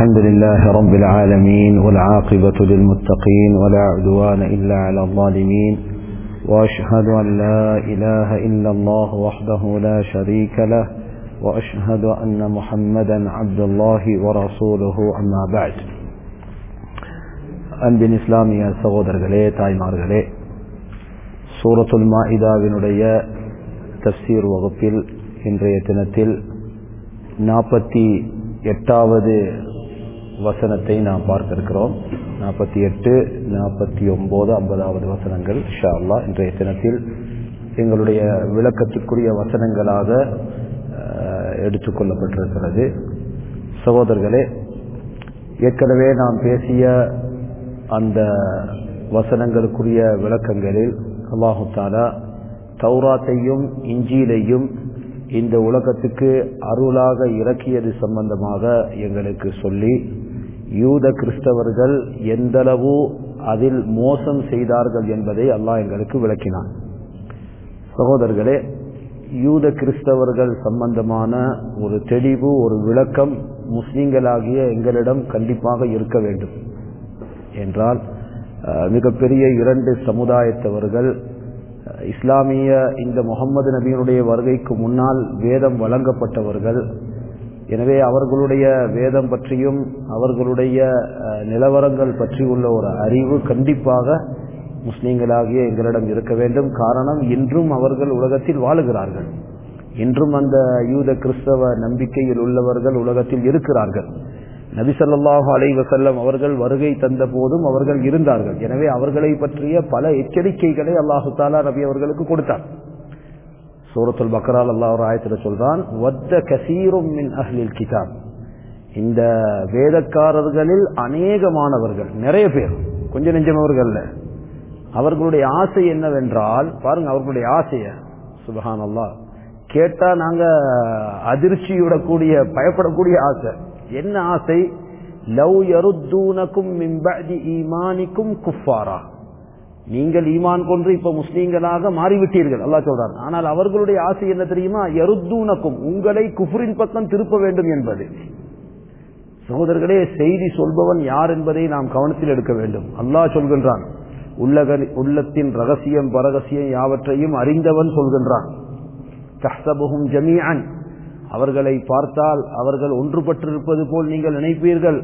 الحمد لله رب العالمين والعاقبة للمتقين ولا عدوان إلا على الظالمين وأشهد أن لا إله إلا الله وحده لا شريك له وأشهد أن محمدا عبد الله ورسوله أما بعد அன்பின் இஸ்லாமிய சகோதரர்களே தாய்மார்களே சூரத்துல் மாஇதாவினுடைய தப்சீர் வகுப்பில் இன்றைய தினத்தில் நாற்பத்தி எட்டாவது வசனத்தை நாம் பார்க்க இருக்கிறோம் நாற்பத்தி எட்டு நாற்பத்தி ஒன்பது ஐம்பதாவது வசனங்கள் ஷா அல்லா இன்றைய தினத்தில் எங்களுடைய விளக்கத்துக்குரிய வசனங்களாக எடுத்துக்கொள்ளப்பட்டிருக்கிறது சகோதரர்களே ஏற்கனவே நாம் பேசிய அந்த வசனங்களுக்குரிய விளக்கங்களில் அல்லாஹு தாலா தௌராத்தையும் இஞ்சியிலையும் இந்த உலகத்துக்கு அருளாக இறக்கியது சம்பந்தமாக எங்களுக்கு சொல்லி யூத கிறிஸ்தவர்கள் எந்தளவு அதில் மோசம் செய்தார்கள் என்பதை அல்லாஹ் எங்களுக்கு விளக்கினான் சகோதரர்களே யூத கிறிஸ்தவர்கள் சம்பந்தமான ஒரு தெளிவு ஒரு விளக்கம் முஸ்லிம்களாகிய எங்களிடம் கண்டிப்பாக இருக்க வேண்டும் என்றால் மிகப்பெரிய இரண்டு சமுதாயத்தவர்கள் இஸ்லாமிய இந்த முகமது நபியினுடைய வருகைக்கு முன்னால் வேதம் வழங்கப்பட்டவர்கள் எனவே அவர்களுடைய வேதம் பற்றியும் அவர்களுடைய நிலவரங்கள் பற்றி உள்ள ஒரு அறிவு கண்டிப்பாக முஸ்லீம்களாகிய எங்களிடம் இருக்க வேண்டும் காரணம் இன்றும் அவர்கள் உலகத்தில் வாழுகிறார்கள் இன்றும் அந்த யூத கிறிஸ்தவ நம்பிக்கையில் உள்ளவர்கள் உலகத்தில் இருக்கிறார்கள் நபிசல்லாஹு அலைவசல்லம் அவர்கள் வருகை தந்த போதும் அவர்கள் இருந்தார்கள் எனவே அவர்களை பற்றிய பல எச்சரிக்கைகளை அல்லாஹு தாலா நபி அவர்களுக்கு கொடுத்தார் சூரத்துல் பக்ரால் அல்லாஹ் ஒரு ஆயத்தில் சொல்றான் வத்த கசீரும் மின் அஹ்லில் கிதாப் இந்த வேதக்காரர்களில் அநேகமானவர்கள் நிறைய பேர் கொஞ்சம் நெஞ்சமவர்கள்ல அவர்களுடைய ஆசை என்னவென்றால் பாருங்க அவர்களுடைய ஆசைய சுபஹான் அல்லா கேட்டா நாங்க அதிர்ச்சியுடக்கூடிய பயப்படக்கூடிய ஆசை என்ன ஆசை லவ் யருத்தூனக்கும் மிம்பதி ஈமானிக்கும் குஃபாரா நீங்கள் ஈமான் கொன்று இப்ப முஸ்லீம்களாக மாறிவிட்டீர்கள் அல்லா சொல்றார் ஆனால் அவர்களுடைய ஆசை என்ன தெரியுமா யருத்தூனக்கும் உங்களை குஃபரின் பக்கம் திருப்ப வேண்டும் என்பது சகோதரர்களே செய்தி சொல்பவன் யார் என்பதை நாம் கவனத்தில் எடுக்க வேண்டும் அல்லாஹ் சொல்கின்றான் உள்ளத்தின் ரகசியம் பரகசியம் யாவற்றையும் அறிந்தவன் சொல்கின்றான் கஹ்சபுகும் ஜமீஅன் அவர்களை பார்த்தால் அவர்கள் ஒன்றுபட்டிருப்பது போல் நீங்கள் நினைப்பீர்கள்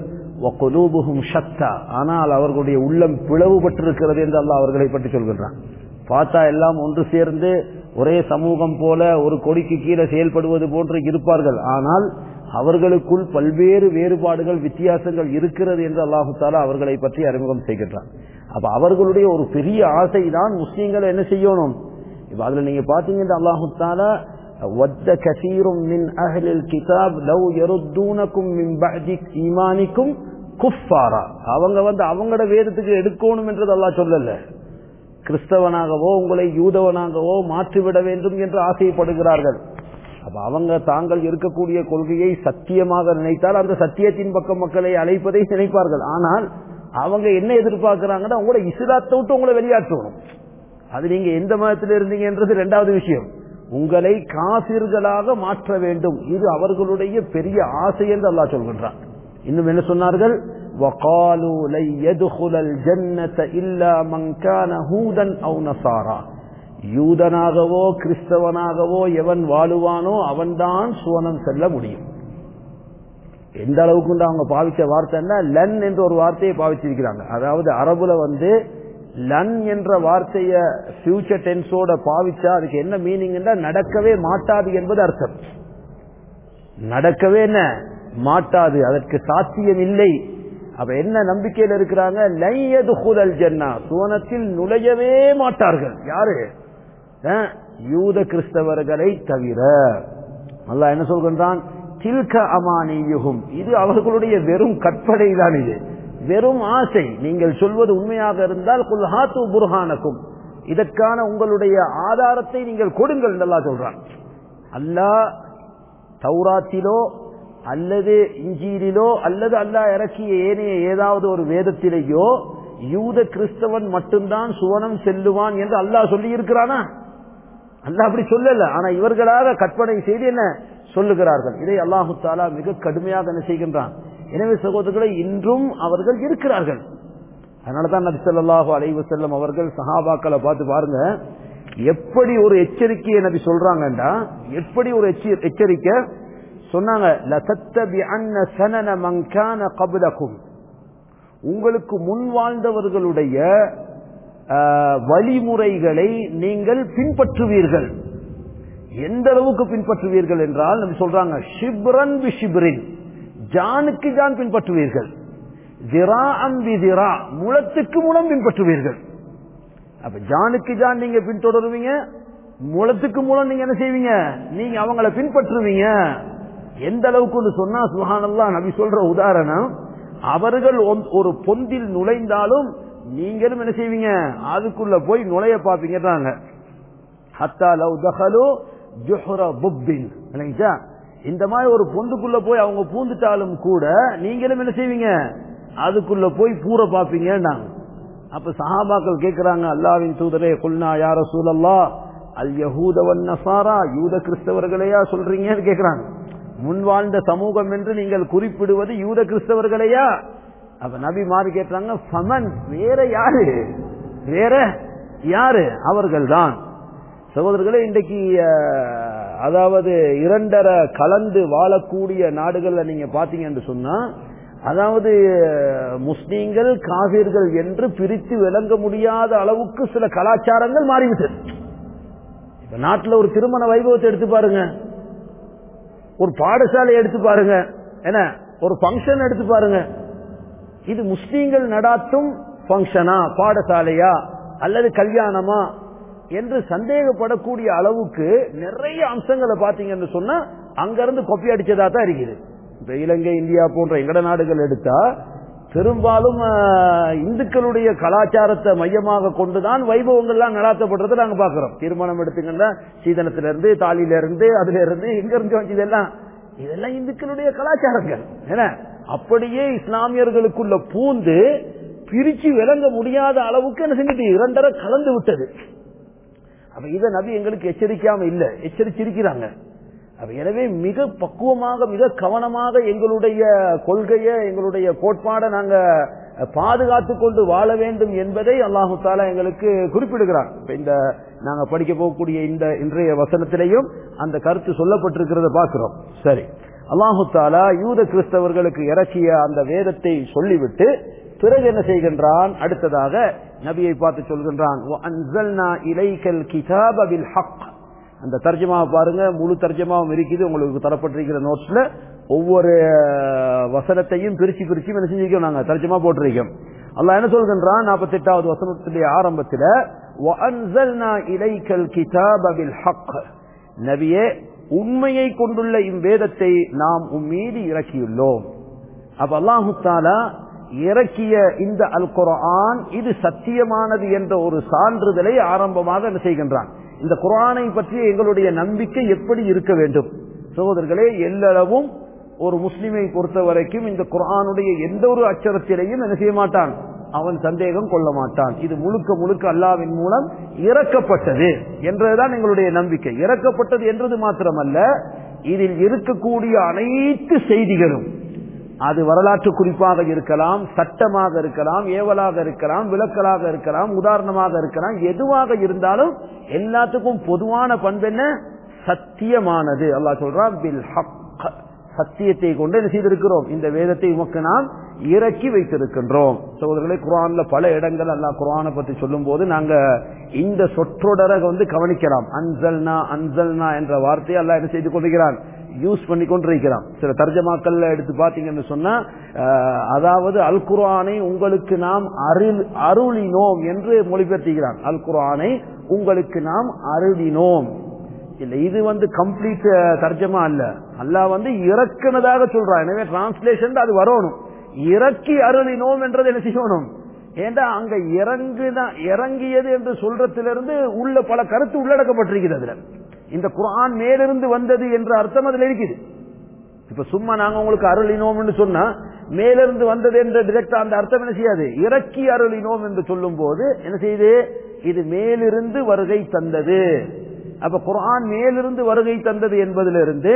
சத்தா ஆனால் அவர்களுடைய உள்ளம் பிளவுபட்டிருக்கிறது என்று அல்ல அவர்களை பற்றி சொல்கின்றான் பார்த்தா எல்லாம் ஒன்று சேர்ந்து ஒரே சமூகம் போல ஒரு கொடிக்கு கீழே செயல்படுவது போன்று இருப்பார்கள் ஆனால் அவர்களுக்குள் பல்வேறு வேறுபாடுகள் வித்தியாசங்கள் இருக்கிறது என்று அல்லாஹு தாலா அவர்களை பற்றி அறிமுகம் செய்கின்றான் அப்ப அவர்களுடைய ஒரு பெரிய ஆசை தான் முஸ்லீம்கள் என்ன செய்யணும் இப்ப அதுல நீங்க பாத்தீங்கன்னா அல்லாஹு தாலா ود كثير من أهل الكتاب لو يردونكم من بعد إيمانكم குஃபாரா அவங்க வந்து அவங்களோட வேதத்துக்கு எடுக்கணும் என்றது அல்லா சொல்லல கிறிஸ்தவனாகவோ உங்களை யூதவனாகவோ மாற்றிவிட வேண்டும் என்று ஆசைப்படுகிறார்கள் அப்ப அவங்க தாங்கள் இருக்கக்கூடிய கொள்கையை சத்தியமாக நினைத்தால் அந்த சத்தியத்தின் பக்கம் மக்களை அழைப்பதை நினைப்பார்கள் ஆனால் அவங்க என்ன எதிர்பார்க்கிறாங்கன்னா உங்களை இஸ்லாத்தை விட்டு உங்களை வெளியாற்றணும் அது நீங்க எந்த மதத்தில் இருந்தீங்கன்றது ரெண்டாவது விஷயம் உங்களை காசிர்களாக மாற்ற வேண்டும் இது அவர்களுடைய பெரிய ஆசை என்று அல்லா சொல்கின்றான் இன்னும் என்ன சொன்னார்கள் யூதனாகவோ கிறிஸ்தவனாகவோ எவன் வாழுவானோ அவன்தான் சுவனம் செல்ல முடியும் எந்த அளவுக்கு அவங்க பாவிச்ச வார்த்தைன்னா லன் என்ற ஒரு வார்த்தையை பாவிச்சிருக்கிறாங்க அதாவது அரபுல வந்து லன் என்ற வார்த்தைய பியூச்சர் டென்ஸோட பாவிச்சா அதுக்கு என்ன மீனிங் நடக்கவே மாட்டாது என்பது அர்த்தம் நடக்கவே என்ன மாட்டாது அதற்கு சாத்தியம் இல்லை அப்ப என்ன நம்பிக்கையில் இருக்கிறாங்க லையது குதல் ஜன்னா சுவனத்தில் நுழையவே மாட்டார்கள் யாரு யூத கிறிஸ்தவர்களை தவிர அல்ல என்ன சொல்கின்றான் தில்க அமானியுகும் இது அவர்களுடைய வெறும் கற்பனை தான் இது வெறும் ஆசை நீங்கள் சொல்வது உண்மையாக இருந்தால் குல்ஹாத்து புர்ஹானக்கும் இதற்கான உங்களுடைய ஆதாரத்தை நீங்கள் கொடுங்கள் நல்லா சொல்றான் அல்லாஹ் தௌராத்திலோ அல்லது இஞ்சீரிலோ அல்லது அல்லாஹ் இறக்கிய ஏனைய ஏதாவது ஒரு வேதத்திலேயோ யூத கிறிஸ்தவன் மட்டும்தான் சுவனம் செல்லுவான் என்று அல்லாஹ் சொல்லி இருக்கிறானா அல்ல அப்படி சொல்லல ஆனா இவர்களாக கற்பனை செய்து என்ன சொல்லுகிறார்கள் இதை அல்லாஹு தாலா மிக கடுமையாக என்ன செய்கின்றான் எனவே சகோதரர்களை இன்றும் அவர்கள் இருக்கிறார்கள் அதனாலதான் நபி ஸல்லல்லாஹு அலைஹி வஸல்லம் அவர்கள் சஹாபாக்களை பார்த்து பாருங்க எப்படி ஒரு எச்சரிக்கையை நபி சொல்றாங்கடா எப்படி ஒரு எச்ச- எச்சரிக்கை சொன்னாங்க லதத்தபிஅன்ன சனன மன் கான கப்லகும் உங்களுக்கு முன் வாழ்ந்தவர்களுடைய ஆஹ், வழிமுறைகளை நீங்கள் பின்பற்றுவீர்கள் எந்த அளவுக்கு பின்பற்றுவீர்கள் என்றால் நம்ம சொல்றாங்க ஷிப்ரன் பி ஷிப்ரின் ஜானுக்கு ஜான் பின்பற்றுவீர்கள் திரா அம்பி திரா முளத்துக்கு முளம் பின்பற்றுவீர்கள் அப்ப ஜானுக்கு ஜான் நீங்க பின்தொடருவீங்க முளத்துக்கு மூலம் நீங்க என்ன செய்வீங்க நீங்க அவங்கள பின்பற்றுவீங்க எந்த அளவுக்கு சொன்னா சுஹானல்லா நபி சொல்ற உதாரணம் அவர்கள் ஒன்- ஒரு பொந்தில் நுழைந்தாலும் நீங்களும் என்ன செய்வீங்க அதுக்குள்ள போய் நுழைய பாப்பீங்கன்றாங்க ஹத்தா லவ் தஹலு ஜுஹ்ர புப்பின் இல்லைங்களா இந்த மாதிரி ஒரு பொந்துக்குள்ள போய் அவங்க பூந்துட்டாலும் கூட நீங்களும் என்ன செய்வீங்க அதுக்குள்ள போய் பூர பாப்பீங்கன்னாங்க அப்ப சஹாபாக்கள் கேட்கிறாங்க அல்லாவின் தூதரே குல்னா யார சூழல்லா அல் யஹூதவன் நசாரா யூத கிறிஸ்தவர்களையா சொல்றீங்கன்னு கேட்கிறாங்க முன் வாழ்ந்த சமூகம் என்று நீங்கள் குறிப்பிடுவது யூத கிறிஸ்தவர்களையா அப்ப நபி மாறி கேட்டாங்க ஃபமன் வேற யாரு வேற யாரு அவர்கள்தான் சகோதரர்களே இன்றைக்கு அஹ், அதாவது இரண்டரை கலந்து வாழக்கூடிய நாடுகள்ல நீங்க பாத்தீங்க என்று சொன்னா அதாவது அஹ், முஸ்லீம்கள் காவிர்கள் என்று பிரித்து விளங்க முடியாத அளவுக்கு சில கலாச்சாரங்கள் மாறிவிட்டது இப்ப நாட்டுல ஒரு திருமண வைபவத்தை எடுத்து பாருங்க ஒரு பாடசாலை எடுத்து பாருங்க என்ன ஒரு ஃபங்க்ஷன் எடுத்து பாருங்க இது முஸ்லீம்கள் நடாத்தும் ஃபங்க்ஷனா பாடசாலையா அல்லது கல்யாணமா என்று சந்தேகப்படக்கூடிய அளவுக்கு நிறைய அம்சங்களை பாத்தீங்கன்னு சொன்னா அங்கிருந்து கொப்பி அடிச்சதா தான் இருக்குது இப்ப இலங்கை இந்தியா போன்ற எங்கட நாடுகள் எடுத்தா பெரும்பாலும் ஆஹ், இந்துக்களுடைய கலாச்சாரத்தை மையமாக கொண்டுதான் வைபவங்கள்லாம் நடாத்தப்படுறதை நாங்க பாக்குறோம் திருமணம் எடுத்துங்கன்னா சீதனத்திலிருந்து தாலியில இருந்து அதுல இருந்து எங்க இருந்து வந்து இதெல்லாம் இதெல்லாம் இந்துக்களுடைய கலாச்சாரங்கள் என்ன அப்படியே இஸ்லாமியர்களுக்குள்ள பூந்து பிரிச்சு விளங்க முடியாத அளவுக்கு என்ன செஞ்சுட்டு இரண்டரை கலந்து விட்டது அப்ப இத நபி எங்களுக்கு எச்சரிக்காம இல்ல எச்சரிச்சிருக்கிறாங்க அப்ப எனவே மிக பக்குவமாக மிக கவனமாக எங்களுடைய கொள்கையை எங்களுடைய கோட்பாடை நாங்க பாதுகாத்து கொண்டு வாழ வேண்டும் என்பதை அல்லாஹு தாலா எங்களுக்கு குறிப்பிடுகிறார் இப்ப இந்த நாங்க படிக்க போகக்கூடிய இந்த இன்றைய வசனத்திலையும் அந்த கருத்து சொல்லப்பட்டிருக்கிறத பார்க்கிறோம் சரி அல்லாஹு தாலா யூத கிறிஸ்தவர்களுக்கு இறக்கிய அந்த வேதத்தை சொல்லிவிட்டு பிறகு என்ன செய்கின்றான் அடுத்ததாக நபியை பார்த்து சொல்கின்றான் "வஅன்ஸல்னா இலைக்கல் கிதாப பில் ஹக்." அந்த தர்ஜமாவை பாருங்க முழு தர்ஜமாவும் இருக்குது உங்களுக்கு தரப்பட்டிருக்கிற நோட்ஸ்ல ஒவ்வொரு அஹ், வசனத்தையும் பிரிச்சு பிரிச்சு என்ன செஞ்சிருக்கோம் நாங்க தர்ஜமா போட்டிருக்கோம் அல்லாஹ் என்ன சொல்கின்றான் நாற்பத்தி எட்டாவது வசனத்துடைய ஆரம்பத்தில் "வஅன்ஸல்னா இலைக்கல் கிதாப பில் ஹக்." நபியே உண்மையை கொண்டுள்ள இவ்வேதத்தை நாம் உம்மீது இறக்கியுள்ளோம் அப்ப அல்லாஹு தாலா இறக்கிய இந்த அல் குர்ஆன் இது சத்தியமானது என்ற ஒரு சான்றிதழை ஆரம்பமாக என்ன செய்கின்றான் இந்த குர்ஆனை பற்றிய எங்களுடைய நம்பிக்கை எப்படி இருக்க வேண்டும் சகோதரர்களே எல்லளவும் ஒரு முஸ்லிமை பொறுத்த வரைக்கும் இந்த குர்ஆனுடைய எந்த ஒரு அச்சரத்திலையும் என்ன செய்ய மாட்டான் அவன் சந்தேகம் கொள்ள மாட்டான் இது முழுக்க முழுக்க அல்லாவின் மூலம் இறக்கப்பட்டது என்றதுதான் எங்களுடைய நம்பிக்கை இறக்கப்பட்டது என்றது மாத்திரமல்ல இதில் இருக்கக்கூடிய அனைத்து செய்திகளும் அது வரலாற்று குறிப்பாக இருக்கலாம் சட்டமாக இருக்கலாம் ஏவலாக இருக்கலாம் விளக்கலாக இருக்கலாம் உதாரணமாக இருக்கலாம் எதுவாக இருந்தாலும் எல்லாத்துக்கும் பொதுவான பண்பு என்ன சத்தியமானது அல்லாஹ் சொல்றான் பில் ஹக் சத்தியத்தை கொண்டு என்ன செய்திருக்கிறோம் இந்த வேதத்தை உமக்கு நாம் இறக்கி வைத்திருக்கின்றோம் சகோதரர்களே குரான்ல பல இடங்கள் அல்லாஹ் குரானை பத்தி சொல்லும் போது நாங்க இந்த சொற்றொடரை வந்து கவனிக்கலாம் அன்சல்னா அன்சல்னா என்ற வார்த்தையை அல்லாஹ் என்ன செய்து கொண்டிருக்கிறான் யூஸ் பண்ணி கொண்டிருக்கிறான் சில தர்ஜமாக்கள்ல எடுத்து பாத்தீங்கன்னு சொன்னா அஹ், அதாவது அல் குர்ஆனை உங்களுக்கு நாம் அருள் அருளினோம் என்று மொழிபெயர்த்துகிறான் அல் குர்ஆனை உங்களுக்கு நாம் அருளினோம் இல்ல இது வந்து கம்ப்ளீட் தர்ஜமா அல்ல அல்லாஹ் வந்து இறக்குனதாக சொல்றான் எனவே டிரான்ஸ்லேஷன் அது வரணும் இறக்கி அருளினோம் என்றது என்ன செய்யணும் ஏண்டா அங்க இறங்குனா இறங்கியது என்று சொல்றதிலிருந்து உள்ள பல கருத்து உள்ளடக்கப்பட்டிருக்கிறது அதுல இந்த குர்ஆன் மேலிருந்து வந்தது என்ற அர்த்தம் அதுல இருக்குது இப்ப சும்மா நாங்க உங்களுக்கு அருளினோம்னு சொன்னா மேலிருந்து வந்தது என்ற டிரெக்டா அந்த அர்த்தம் என்ன செய்யாது இறக்கி அருளினோம் என்று சொல்லும் போது என்ன செய்யுது இது மேலிருந்து வருகை தந்தது அப்ப குர்ஆன் மேலிருந்து வருகை தந்தது என்பதிலிருந்து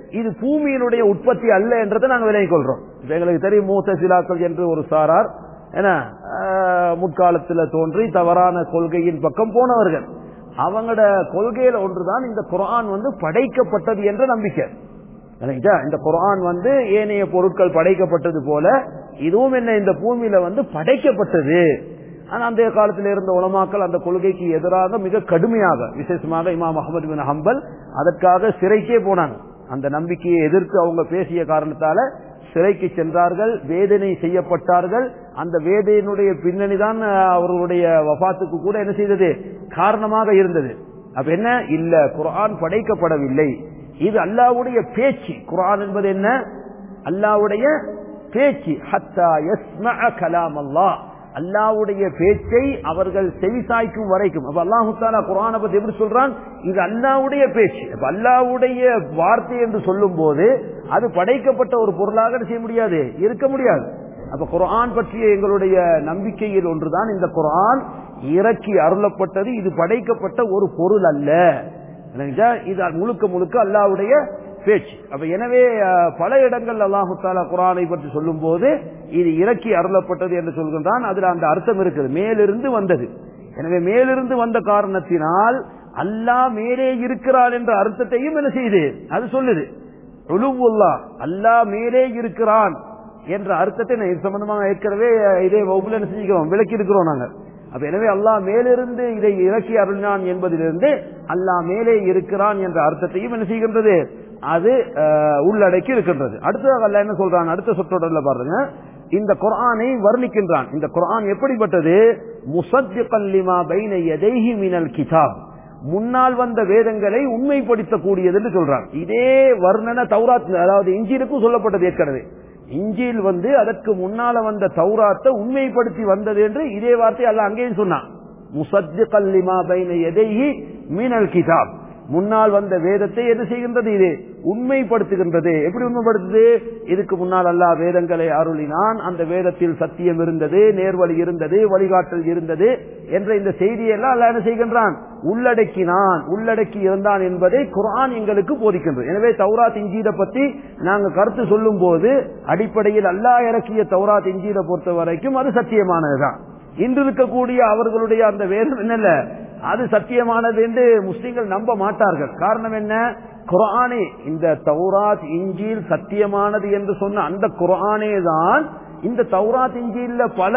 இது பூமியினுடைய உற்பத்தி அல்ல என்றதை நாங்க விலகிக் கொள்றோம் இப்ப எங்களுக்கு தெரியும் மூத்த சிலாக்கள் என்று ஒரு சாரார் என்ன ஆஹ், முற்காலத்துல தோன்றி தவறான கொள்கையின் பக்கம் போனவர்கள் அவங்களோட கொள்கையில ஒன்றுதான் இந்த குர்ஆன் வந்து படைக்கப்பட்டது என்ற நம்பிக்கை இல்லைங்களா? இந்த குர்ஆன் வந்து ஏனைய பொருட்கள் படைக்கப்பட்டது போல இதுவும் என்ன இந்த பூமியில வந்து படைக்கப்பட்டது ஆனா அந்த காலத்தில் இருந்த உலமாக்கள் அந்த கொள்கைக்கு எதிராக மிக கடுமையாக விசேஷமாக இமாம் அஹமது பின் ஹம்பல் அதற்காக சிறைக்கே போனாங்க அந்த நம்பிக்கையை எதிர்த்து அவங்க பேசிய காரணத்தால சிறைக்கு சென்றார்கள் வேதனை செய்யப்பட்டார்கள் அந்த வேதனையினுடைய பின்னணி தான் அவர்களுடைய வபாத்துக்கு கூட என்ன செய்தது காரணமாக இருந்தது அப்ப என்ன இல்ல குர்ஆன் படைக்கப்படவில்லை இது அல்லாவுடைய பேச்சு குர்ஆன் என்பது என்ன அல்லாவுடைய பேச்சு ஹத்தா யஸ்மஅ கலாம் அல்லாஹ் அல்லாவுடைய பேச்சை அவர்கள் செவிசாய்க்கும் வரைக்கும் அப்ப அல்லாஹு தாலா குரானை பத்தி எப்படி சொல்றான் இது அல்லாவுடைய பேச்சு அப்ப அல்லாவுடைய வார்த்தை என்று சொல்லும் போது அது படைக்கப்பட்ட ஒரு பொருளாக என்ன செய்ய முடியாது இருக்க முடியாது அப்ப குர்ஆன் பற்றிய எங்களுடைய நம்பிக்கையில் ஒன்றுதான் இந்த குர்ஆன் இறக்கி அருளப்பட்டது இது படைக்கப்பட்ட ஒரு பொருள் அல்ல இல்லைங்களா? இது முழுக்க முழுக்க அல்லாவுடைய பேச்சு அப்ப எனவே அஹ், பல இடங்கள் அல்லாஹு தாலா குரானை பற்றி சொல்லும் போது இது இறக்கி அருளப்பட்டது என்று சொல்கின்றான் அதுல அந்த அர்த்தம் இருக்குது மேலிருந்து வந்தது எனவே மேலிருந்து வந்த காரணத்தினால் அல்லாஹ் மேலே இருக்கிறான் என்ற அர்த்தத்தையும் என்ன செய்யுது அது சொல்லுது உலுவுல்லா அல்லாஹ் மேலே இருக்கிறான் என்ற அர்த்தத்தை நான் இது சம்பந்தமாக ஏற்கனவே அஹ், இதே வகுப்புல என்ன செஞ்சுக்கிறோம் விளக்கி இருக்கிறோம் நாங்க அப்ப எனவே அல்லாஹ் மேலிருந்து இதை இறக்கி அருளினான் என்பதிலிருந்து அல்லாஹ் மேலே இருக்கிறான் என்ற அர்த்தத்தையும் என்ன செய்கின்றது அது அஹ், உள்ளடக்கி இருக்கின்றது அடுத்ததாக அல்லாஹ் என்ன சொல்றான் அடுத்த சொற்றொடர்ல பாருங்க இந்த குர்ஆனை வர்ணிக்கின்றான் இந்த குர்ஆன் எப்படிப்பட்டது முசத்திகன் லிமா பைன யதைஹி மினல் கிதாப் முன்னால் வந்த வேதங்களை உண்மைப்படுத்தக்கூடியது என்று சொல்றான் இதே வர்ணன தௌராத் அதாவது இஞ்சிலுக்கும் சொல்லப்பட்டது ஏற்கனவே இஞ்சில் வந்து அதற்கு முன்னால வந்த தௌராத்தை உண்மைப்படுத்தி வந்தது என்று இதே வார்த்தை அல்ல அங்கேயும் சொன்னான் முசத்திகன் லிமா பைன யதைஹி மினல் கிதாப் முன்னால் வந்த வேதத்தை என்ன செய்கின்றது இது உண்மைப்படுத்துகின்றது எப்படி உண்மைப்படுத்துது இதுக்கு முன்னால் அல்லாஹ் வேதங்களை அருளினான் அந்த வேதத்தில் சத்தியம் இருந்தது நேர்வழி இருந்தது வழிகாட்டல் இருந்தது என்ற இந்த செய்தியெல்லாம் அல்லாஹ் என்ன செய்கின்றான் உள்ளடக்கினான் உள்ளடக்கி இருந்தான் என்பதை குர்ஆன் எங்களுக்கு போதிக்கின்றது எனவே தௌராத் இஞ்சீலை பத்தி நாங்க கருத்து சொல்லும் போது அடிப்படையில் அல்லாஹ் இறக்கிய தௌராத் இஞ்சீலை பொறுத்த வரைக்கும் அது சத்தியமானதுதான் இன்று இருக்கக்கூடிய அவர்களுடைய அந்த வேதம் என்னல்ல அது சத்தியமானது என்று முஸ்லிம்கள் நம்ப மாட்டார்கள் காரணம் என்ன குர்ஆனே இந்த தௌராத் இஞ்சில் சத்தியமானது என்று சொன்ன அந்த குர்ஆனே தான் இந்த தௌராத் இஞ்சில பல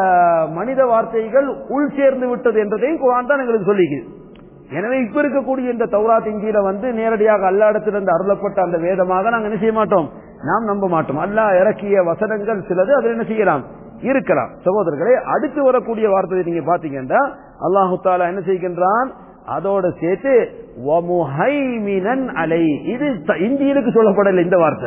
மனித வார்த்தைகள் உள் சேர்ந்து விட்டது என்றதையும் குர்ஆன் தான் எங்களுக்கு சொல்லிக்குது எனவே இப்ப இருக்கக்கூடிய இந்த தௌராத் இஞ்சில வந்து நேரடியாக அல்லாடத்திலிருந்து அருளப்பட்ட அந்த வேதமாக நாங்கள் என்ன செய்ய மாட்டோம் நாம் நம்ப மாட்டோம் அல்லாஹ் இறக்கிய வசனங்கள் சிலது அதில் என்ன செய்யலாம் இருக்கலாம் சகோதரர்களே அடுத்து வரக்கூடிய வார்த்தையை நீங்க பாத்தீங்கன்னா அல்லாஹு தாலா என்ன செய்கின்றான் அதோட சேர்த்து வமுஹைமினன் அலை இது த- இந்தியிலுக்கு சொல்லப்படல இந்த வார்த்தை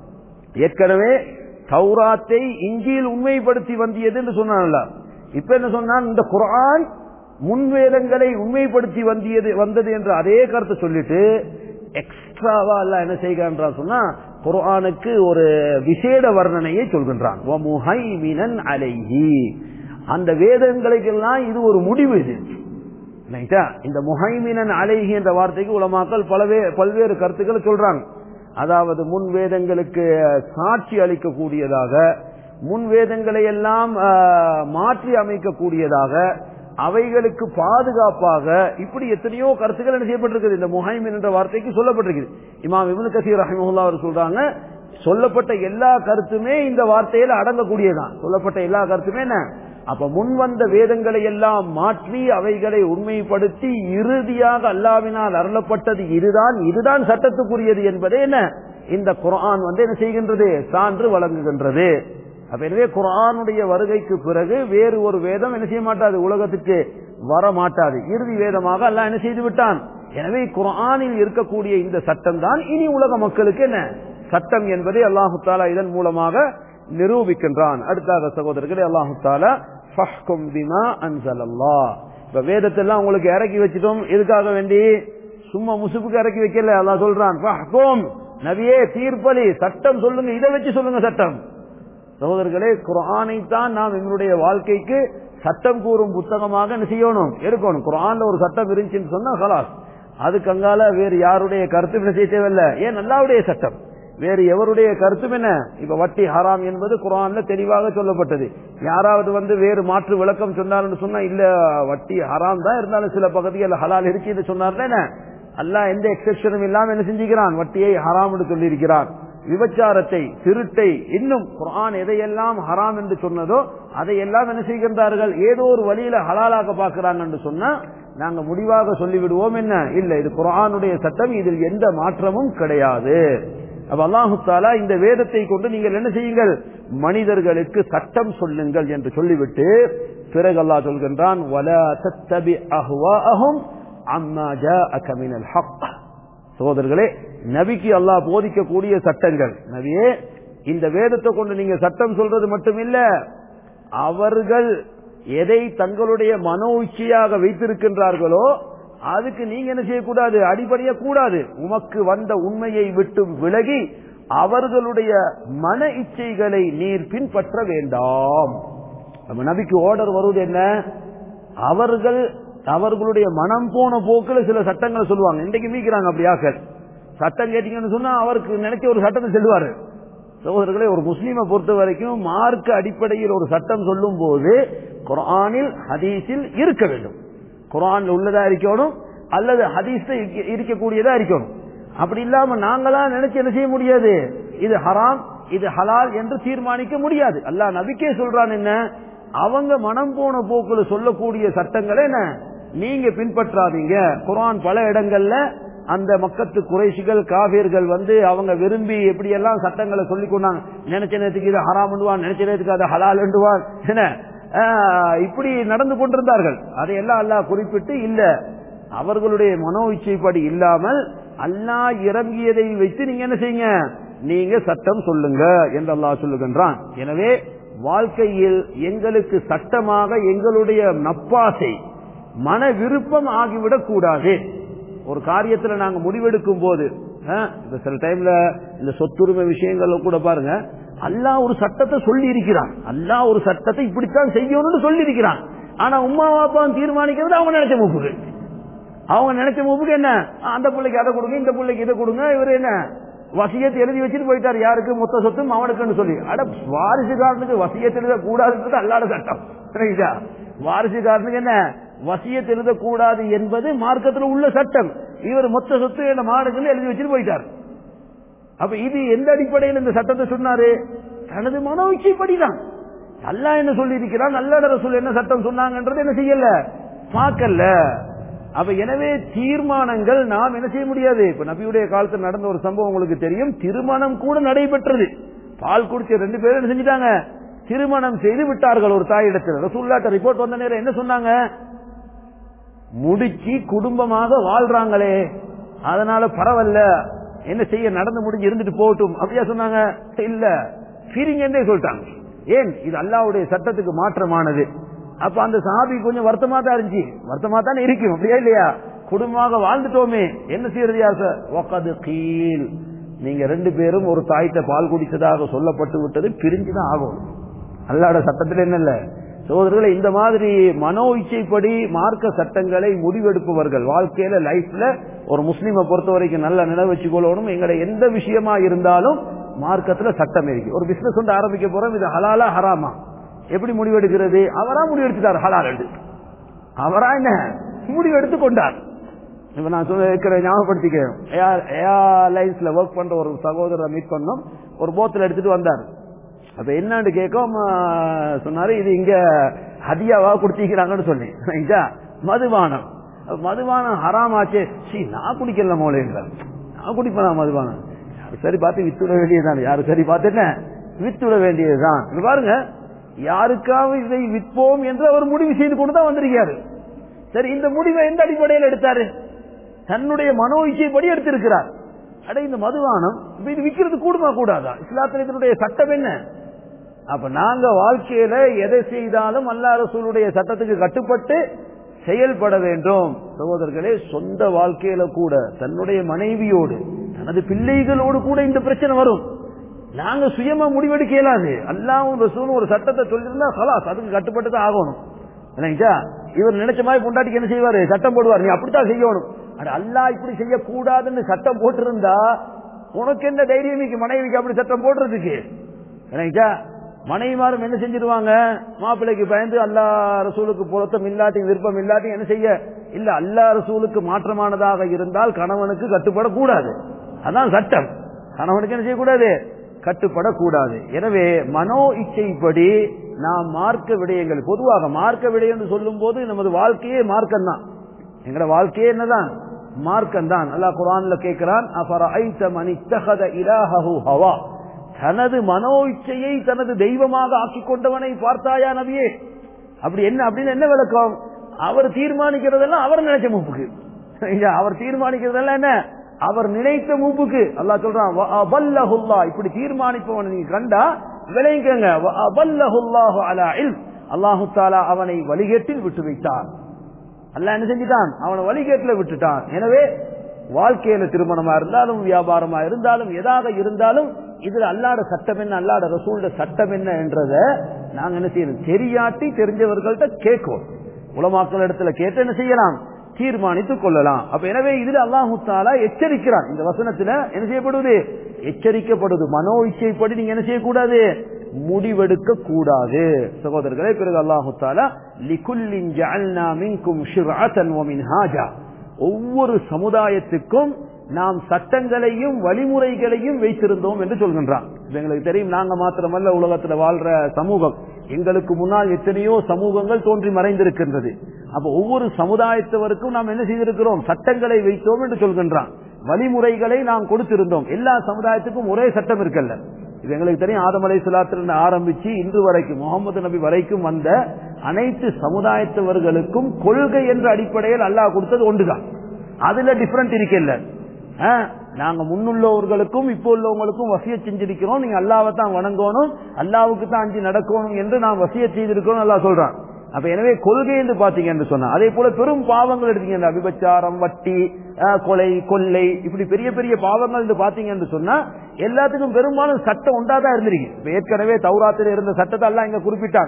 ஏற்கனவே தௌராத்தை இஞ்சியில் உண்மைப்படுத்தி வந்தியது என்று சொன்னான்ல இப்ப என்ன சொன்னான் இந்த குர்ஆன் முன்வேதங்களை உண்மைப்படுத்தி வந்தியது வந்தது என்று அதே கருத்தை சொல்லிட்டு எக்ஸ்ட்ராவா அல்ல என்ன செய்கின்றான் சொன்னா குர்ஆனுக்கு ஒரு விசேட வர்ணனையை சொல்கின்றான் வமுஹைமினன் அலைஹி அந்த வேதங்களுக்கெல்லாம் இது ஒரு முடிவு இது ரைட்டா? இந்த முஹைமினன் அலைஹி என்ற வார்த்தைக்கு உலமாக்கள் பலவே பல்வேறு கருத்துக்களை சொல்றாங்க அதாவது முன் வேதங்களுக்கு சாட்சி அளிக்கக்கூடியதாக முன் வேதங்களை எல்லாம் ஆஹ், மாற்றி அமைக்கக்கூடியதாக அவைகளுக்கு பாதுகாப்பாக இப்படி எத்தனையோ கருத்துக்கள் என்ன செய்யப்பட்டிருக்குது இந்த முஹைமின் என்ற வார்த்தைக்கு சொல்லப்பட்டிருக்குது இமாம் இப்னு கசீர் ரஹிமஹுல்லா அவர் சொல்றாங்க சொல்லப்பட்ட எல்லா கருத்துமே இந்த வார்த்தையில அடங்கக்கூடியதான் சொல்லப்பட்ட எல்லா கருத்துமே என்ன அப்ப முன் வந்த வேதங்களை எல்லாம் மாற்றி அவைகளை உண்மைப்படுத்தி இறுதியாக அல்லாவினால் அருளப்பட்டது இதுதான் இதுதான் சட்டத்துக்குரியது என்பதே என்ன இந்த குர்ஆன் வந்து என்ன செய்கின்றது சான்று வழங்குகின்றது அப்ப எனவே குர்ஆனுடைய வருகைக்கு பிறகு வேறு ஒரு வேதம் என்ன செய்ய மாட்டாது உலகத்துக்கு வர மாட்டாது இறுதி வேதமாக அல்லாஹ் என்ன செய்து விட்டான் எனவே குர்ஆனில் இருக்கக்கூடிய இந்த சட்டம் தான் இனி உலக மக்களுக்கு என்ன சட்டம் என்பதை அல்லாஹு தாலா இதன் மூலமாக நிரூபிக்கின்றான் அடுத்தாக சகோதரர்களே அல்லாஹு தாலா ஃபஹ்கும் பிமா அன்சலல்லாஹ் இப்ப வேதத்தெல்லாம் உங்களுக்கு இறக்கி வச்சிட்டோம் எதுக்காக வேண்டி சும்மா முசுப்புக்கு இறக்கி வைக்கல அல்லாஹ் சொல்றான் ஃபஹ்கும் நபியே தீர்ப்பலி சட்டம் சொல்லுங்க இதை வச்சு சொல்லுங்க சட்டம் சகோதரர்களே குர்ஆனை தான் நாம் எங்களுடைய வாழ்க்கைக்கு சட்டம் கூறும் புத்தகமாக என்ன செய்யணும் இருக்கணும் குர்ஆன்ல ஒரு சட்டம் இருந்துச்சுன்னு சொன்னா ஹலாஸ் அதுக்கு அங்கால வேறு யாருடைய கருத்தும் என்ன செய்ய தேவையில்ல ஏன் அல்லாவுடைய சட்டம் வேறு எவருடைய கருத்தும் என்ன இப்ப வட்டி ஹராம் என்பது குரான்ல தெளிவாக சொல்லப்பட்டது யாராவது வந்து வேறு மாற்று விளக்கம் சொன்னார்னு சொன்னா இல்ல வட்டி ஹராம் தான் இருந்தாலும் சில பகுதிகள் ஹலால் இருக்குன்னு சொன்னார்ல என்ன அல்லாஹ் எந்த எக்ஸெப்ஷனும் இல்லாம என்ன செஞ்சுக்கிறான் வட்டியை ஹராம் என்று சொல்லியிருக்கிறான் விபச்சாரத்தை திருட்டை இன்னும் குரான் எதையெல்லாம் ஹராம் என்று சொன்னதோ அதையெல்லாம் என்ன செய்கின்றார்கள் ஏதோ ஒரு வழியில ஹலாலாக்க பார்க்கிறாங்க என்று சொன்னா நாங்க முடிவாக சொல்லிவிடுவோம் என்ன இல்ல இது குரானுடைய சட்டம் இதில் எந்த மாற்றமும் கிடையாது அப்ப அல்லாஹு தாலா இந்த வேதத்தை கொண்டு நீங்கள் என்ன செய்யுங்கள் மனிதர்களுக்கு சட்டம் சொல்லுங்கள் என்று சொல்லிவிட்டு பிறகு அல்லாஹ் சொல்கின்றான் "வலா தத்தபி அஹ்வாஅஹும் அம்மா ஜாஅக மினல் ஹக்." சகோதரர்களே நபிக்கு அல்லாஹ் போதிக்கக்கூடிய சட்டங்கள் நபியே இந்த வேதத்தை கொண்டு நீங்க சட்டம் சொல்றது மட்டுமில்ல அவர்கள் எதை தங்களுடைய மனோ இச்சையாக வைத்திருக்கின்றார்களோ அதுக்கு நீங்க என்ன செய்யக்கூடாது அடிபடைய கூடாது உமக்கு வந்த உண்மையை விட்டு விலகி அவர்களுடைய மன இச்சைகளை நீர் பின்பற்ற வேண்டாம் நம்ம நபிக்கு ஆர்டர் வருவது என்ன அவர்கள் அவர்களுடைய மனம் போன போக்குல சில சட்டங்களை சொல்லுவாங்க இன்றைக்கு மீக்கிறாங்க அப்படியாக சட்டம் கேட்டீங்கன்னு சொன்னா அவருக்கு நினைச்ச ஒரு சட்டத்தை சொல்லுவாரு சகோதரர்களே ஒரு முஸ்லீமை பொறுத்த வரைக்கும் மார்க்க அடிப்படையில் ஒரு சட்டம் சொல்லும் போது குரானில் ஹதீஸில் இருக்க வேண்டும் குரான்ல உள்ளதா இருக்கணும் அல்லது ஹதீஸ்ல இருக்க- இருக்கக்கூடியதா இருக்கணும் அப்படி இல்லாம நாங்களா நினைச்சு என்ன செய்ய முடியாது இது ஹராம் இது ஹலால் என்று தீர்மானிக்க முடியாது அல்லாஹ் நபிக்கே சொல்றான் என்ன அவங்க மனம் போன போக்குல சொல்லக்கூடிய சட்டங்களை என்ன நீங்க பின்பற்றாதீங்க குரான் பல இடங்கள்ல அந்த மக்கத்து குறைசிகள் காவியர்கள் வந்து அவங்க விரும்பி எப்படி எல்லாம் சட்டங்களை சொல்லி கொண்டாங்க நினைச்ச நேரத்துக்கு இது ஹராம் நினைச்ச நேரத்துக்கு அது ஹலால் என்ன ஆஹ், இப்படி நடந்து கொண்டிருந்தார்கள் அதையெல்லாம் அல்லாஹ் குறிப்பிட்டு இல்ல அவர்களுடைய மனோ இச்சைப்படி இல்லாமல் அல்லாஹ் இறங்கியதை வைத்து நீங்க என்ன செய்யுங்க நீங்க சட்டம் சொல்லுங்க என்று அல்லாஹ் சொல்லுகின்றான் எனவே வாழ்க்கையில் எங்களுக்கு சட்டமாக எங்களுடைய நப்பாசை மன விருப்பம் ஆகிவிடக் கூடாது ஒரு காரியத்துல நாங்க முடிவெடுக்கும் போது அஹ், இப்ப சில டைம்ல இந்த சொத்துரிமை விஷயங்கள்ல கூட பாருங்க அல்லாஹ் ஒரு சட்டத்தை சொல்லி இருக்கிறான் அல்லாஹ் ஒரு சட்டத்தை இப்படித்தான் செய்யணும்னு சொல்லி இருக்கிறான் ஆனா உமா பாப்பாவும் தீர்மானிக்கிறது அவங்க நினைச்ச மூப்புக்கு அவங்க நினைச்ச மூப்புக்கு என்ன ஆ, அந்த பிள்ளைக்கு அதை கொடுங்க இந்த பிள்ளைக்கு இதை கொடுங்க இவர் என்ன வசியத்தை எழுதி வச்சுட்டு போயிட்டார் யாருக்கு மொத்த சொத்தும் அவனுக்குன்னு சொல்லி அட வாரிசுகாரனுக்கு வசியத்தை எழுத கூடாதுன்றது அல்லாத சட்டம் சரிங்களா வாரிசுகாரனுக்கு என்ன வசியத்தை எழுதக்கூடாது என்பது மார்க்கத்தில் உள்ள சட்டம் இவர் மொத்த சொத்து என்ன மாடுக்குன்னு எழுதி வச்சுட்டு போயிட்டார் அப்ப இது எந்த அடிப்படையில் இந்த சட்டத்தை சொன்னாரு தனது மனோ இச்சைப்படிதான் அல்லாஹ் என்ன சொல்லி இருக்கிறான் நல்ல ரசூல் என்ன சட்டம் சொன்னாங்கன்றது என்ன செய்யல பார்க்கல அப்ப எனவே தீர்மானங்கள் நாம் என்ன செய்ய முடியாது இப்ப நபியுடைய காலத்தில் நடந்த ஒரு சம்பவம் உங்களுக்கு தெரியும் திருமணம் கூட நடைபெற்றது பால் குடிச்ச ரெண்டு பேரும் என்ன செஞ்சிட்டாங்க திருமணம் செய்து விட்டார்கள் ஒரு தாயிடத்தில் ரசூல்லாட்ட ரிப்போர்ட் வந்த நேரம் என்ன சொன்னாங்க முடிச்சு குடும்பமாக வாழ்றாங்களே அதனால பரவாயில்ல என்ன செய்ய நடந்து முடிஞ்சு இருந்துட்டு போகட்டும் அப்படியா சொன்னாங்க இல்ல பிரிங்கன்னே சொல்லிட்டாங்க ஏன் இது அல்லாவுடைய சட்டத்துக்கு மாற்றமானது அப்ப அந்த சாபி கொஞ்சம் வருத்தமா தான் இருந்துச்சு வருத்தமா தானே இருக்கும் அப்படியா இல்லையா குடும்பமாக வாழ்ந்துட்டோமே என்ன செய்யறது யார் சார் ஒக்கது கீழ் நீங்க ரெண்டு பேரும் ஒரு தாய்த்த பால் குடித்ததாக சொல்லப்பட்டு விட்டது பிரிஞ்சுதான் ஆகும் அல்லாட சட்டத்தில் என்ன இல்ல சகோதரர்களை இந்த மாதிரி மனோ இச்சைப்படி மார்க்க சட்டங்களை முடிவெடுப்பவர்கள் வாழ்க்கையில லைஃப்ல ஒரு முஸ்லீமை பொறுத்த வரைக்கும் நல்ல நினைவு வச்சுக்கொள்ளணும் எங்களை எந்த விஷயமா இருந்தாலும் மார்க்கத்துல சட்டம் இருக்கு ஒரு பிசினஸ் ஒன்று ஆரம்பிக்க போறோம் இது ஹலாலா ஹராமா எப்படி முடிவெடுக்கிறது அவரா முடிவெடுத்துட்டார் ஹலால் என்று அவரா என்ன முடிவெடுத்து கொண்டார் இப்ப நான் சொல்ல இருக்கிற ஞாபகப்படுத்திக்கிறேன் ஏர்லைன்ஸ்ல ஒர்க் பண்ற ஒரு சகோதரரை மீட் பண்ணோம் ஒரு போத்துல எடுத்துட்டு வந்தார் அப்ப என்னன்னு கேட்கும் சொன்னாரு இது இங்க ஹதியாவா கொடுத்திருக்கிறாங்கன்னு சொல்லி சரிங்களா? மதுபானம் அப்ப மதுபானம் ஹராம் ஆச்சு சீ நான் குடிக்கல மோலேங்கிறார் நான் குடிப்பேனா மதுபானம் யாரு சரி பார்த்து வித்துட வேண்டியதுதான் யாரு சரி பார்த்துட்ட வித்துட வேண்டியதுதான் இங்க பாருங்க யாருக்காவது இதை விற்போம் என்று அவர் முடிவு செய்து கொண்டு தான் வந்திருக்காரு சரி இந்த முடிவை எந்த அடிப்படையில் எடுத்தாரு தன்னுடைய மனோ இச்சைப்படி எடுத்திருக்கிறார் அட இந்த மதுபானம் இப்ப இது விற்கிறது கூடுமா கூடாதா இஸ்லாத்தில் இதனுடைய சட்டம் என்ன அப்ப நாங்க வாழ்க்கையில எதை செய்தாலும் அல்லா ரசூலுடைய சட்டத்துக்கு கட்டுப்பட்டு செயல்பட வேண்டும் சகோதரர்களே சொந்த வாழ்க்கையில கூட தன்னுடைய மனைவியோடு தனது பிள்ளைகளோடு கூட இந்த பிரச்சனை வரும் நாங்க சுயமா முடிவெடுக்க இயலாது அல்லாவும் ரசூலும் ஒரு சட்டத்தை சொல்லியிருந்தா ஹலாஸ் அதுக்கு கட்டுப்பட்டு தான் ஆகணும் இல்லைங்களா இவர் நினைச்ச மாதிரி பொண்டாட்டிக்கு என்ன செய்வாரு சட்டம் போடுவார் நீ அப்படித்தான் செய்யணும் அட அல்லாஹ் இப்படி செய்யக்கூடாதுன்னு சட்டம் போட்டிருந்தா உனக்கு என்ன தைரியம் இன்னைக்கு மனைவிக்கு அப்படி சட்டம் போடுறதுக்கு எனக்கா மனைவிமாரும் என்ன செஞ்சிருவாங்க மாப்பிள்ளைக்கு பயந்து அல்லா ரசூலுக்கு பொருத்தம் இல்லாட்டி விருப்பம் இல்லாட்டி என்ன செய்ய இல்ல அல்லா ரசூலுக்கு மாற்றமானதாக இருந்தால் கணவனுக்கு கட்டுப்படக்கூடாது அதான் சட்டம் கணவனுக்கு என்ன செய்யக்கூடாது கட்டுப்படக்கூடாது எனவே மனோ இச்சைப்படி நாம் மார்க்க விடயங்கள் பொதுவாக மார்க்க விடயம் சொல்லும் போது நமது வாழ்க்கையே மார்க்கம் தான் எங்கட வாழ்க்கையே என்னதான் மார்க்கம் தான் அல்லாஹ் குரான்ல கேட்கிறான் ஹவா தனது மனோ இச்சையை தனது தெய்வமாக ஆக்கிக் கொண்டவனை பார்த்தாயா நபியே அப்படி என்ன அப்படின்னு என்ன விளக்கம் அவர் தீர்மானிக்கிறதெல்லாம் அவர் நினைச்ச மூப்புக்கு அவர் தீர்மானிக்கிறதெல்லாம் என்ன அவர் நினைத்த மூப்புக்கு அல்லா சொல்றான் இப்படி தீர்மானிப்பவன் நீங்க கண்டா விளைவிக்கங்க அல்லாஹு தாலா அவனை வழிகேட்டில் விட்டு வைத்தார் அல்ல என்ன செஞ்சிட்டான் அவனை வழிகேட்டில் விட்டுட்டான் எனவே வாழ்க்கையில திருமணமா இருந்தாலும் வியாபாரமா இருந்தாலும் எதாக இருந்தாலும் இதுல அல்லாட சட்டம் என்ன அல்லாட ரசூல்ட சட்டம் என்ன என்றத நாங்க என்ன செய்யணும் தெரியாட்டி தெரிஞ்சவர்கள்ட்ட கேட்கும் உலமாக்கள் இடத்துல கேட்டு என்ன செய்யலாம் தீர்மானித்துக் கொள்ளலாம் அப்ப எனவே இதுல அல்லாஹு தாலா எச்சரிக்கிறான் இந்த வசனத்துல என்ன செய்யப்படுவது எச்சரிக்கப்படுது மனோ இச்சைப்படி நீங்க என்ன செய்யக்கூடாது முடிவெடுக்க கூடாது சகோதரர்களே பிறகு அல்லாஹு தாலா லிகுல்லின் ஜஅல்னா மின்கும் ஷிர்அத்தன் வ மின்ஹாஜா ஒவ்வொரு சமுதாயத்துக்கும் நாம் சட்டங்களையும் வழிமுறைகளையும் வைத்திருந்தோம் என்று சொல்கின்றான் எங்களுக்கு தெரியும் நாங்க மாத்திரமல்ல உலகத்துல வாழ்ற சமூகம் எங்களுக்கு முன்னால் எத்தனையோ சமூகங்கள் தோன்றி மறைந்திருக்கின்றது அப்ப ஒவ்வொரு சமுதாயத்தவருக்கும் நாம் என்ன செய்திருக்கிறோம் சட்டங்களை வைத்தோம் என்று சொல்கின்றான் வழிமுறைகளை நாம் கொடுத்திருந்தோம் எல்லா சமுதாயத்துக்கும் ஒரே சட்டம் இருக்கல்ல இது எங்களுக்கு தெரியும் ஆதமலை சுலாத்திலிருந்து ஆரம்பிச்சு இன்று வரைக்கும் முகமது நபி வரைக்கும் வந்த அனைத்து சமுதாயத்தவர்களுக்கும் கொள்கை என்ற அடிப்படையில் அல்லாஹ் கொடுத்தது ஒன்றுதான் அதுல டிஃபரெண்ட் இருக்கல நாங்க முன்னுள்ளவர்களுக்கும் இப்போ உள்ளவங்களுக்கும் வசிய செஞ்சிருக்கிறோம் நீங்க அல்லாவை தான் வணங்கணும் அல்லாவுக்கு தான் அஞ்சு நடக்கணும் என்று நாம் வசிய செய்திருக்கிறோம் அல்லா சொல்றான் அப்ப எனவே கொள்கை என்று பாத்தீங்க என்று சொன்னா அதே போல பெரும் பாவங்கள் எடுத்தீங்க விபச்சாரம் வட்டி கொலை கொள்ளை இப்படி பெரிய பெரிய பாவங்கள் என்று பாத்தீங்க என்று சொன்னா எல்லாத்துக்கும் பெரும்பாலும் சட்டம் உண்டாதான் இருந்திருக்கு இப்ப ஏற்கனவே தௌராத்தில் இருந்த சட்டத்தை எல்லாம் இங்க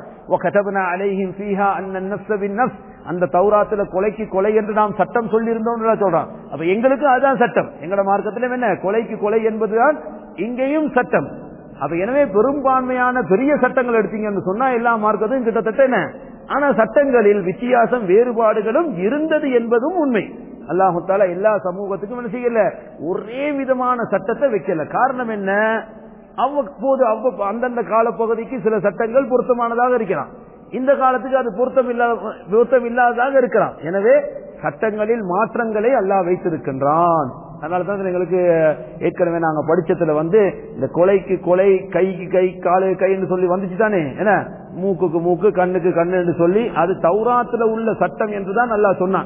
குறிப்பிட்டான் அந்த தௌராத்துல கொலைக்கு கொலை என்று நாம் சட்டம் சொல்லி இருந்தோம் சொல்றான் அப்ப எங்களுக்கும் அதுதான் சட்டம் எங்கட மார்க்கத்திலும் என்ன கொலைக்கு கொலை என்பதுதான் இங்கேயும் சட்டம் அப்ப எனவே பெரும்பான்மையான பெரிய சட்டங்கள் எடுத்தீங்கன்னு சொன்னா எல்லா மார்க்கத்தும் கிட்டத்தட்ட என்ன ஆனா சட்டங்களில் வித்தியாசம் வேறுபாடுகளும் இருந்தது என்பதும் உண்மை அல்லாஹால எல்லா சமூகத்துக்கும் என்ன செய்யல ஒரே விதமான சட்டத்தை வைக்கல காரணம் என்ன அவ்வப்போது அவ்வ அந்தந்த காலப்பகுதிக்கு சில சட்டங்கள் பொருத்தமானதாக இருக்கலாம் இந்த காலத்துக்கு அது பொருத்தம் இல்லாத பொருத்தம் இல்லாததாக இருக்கலாம் எனவே சட்டங்களில் மாற்றங்களை அல்லாஹ் வைத்திருக்கின்றான் அதனாலதான் எங்களுக்கு ஏற்கனவே நாங்க படிச்சதுல வந்து இந்த கொலைக்கு கொலை கைக்கு கை காலு கைன்னு சொல்லி வந்துச்சு தானே என்ன மூக்குக்கு மூக்கு கண்ணுக்கு கண்ணு சொல்லி அது தௌராத்துல உள்ள சட்டம் என்றுதான் நல்லா சொன்னான்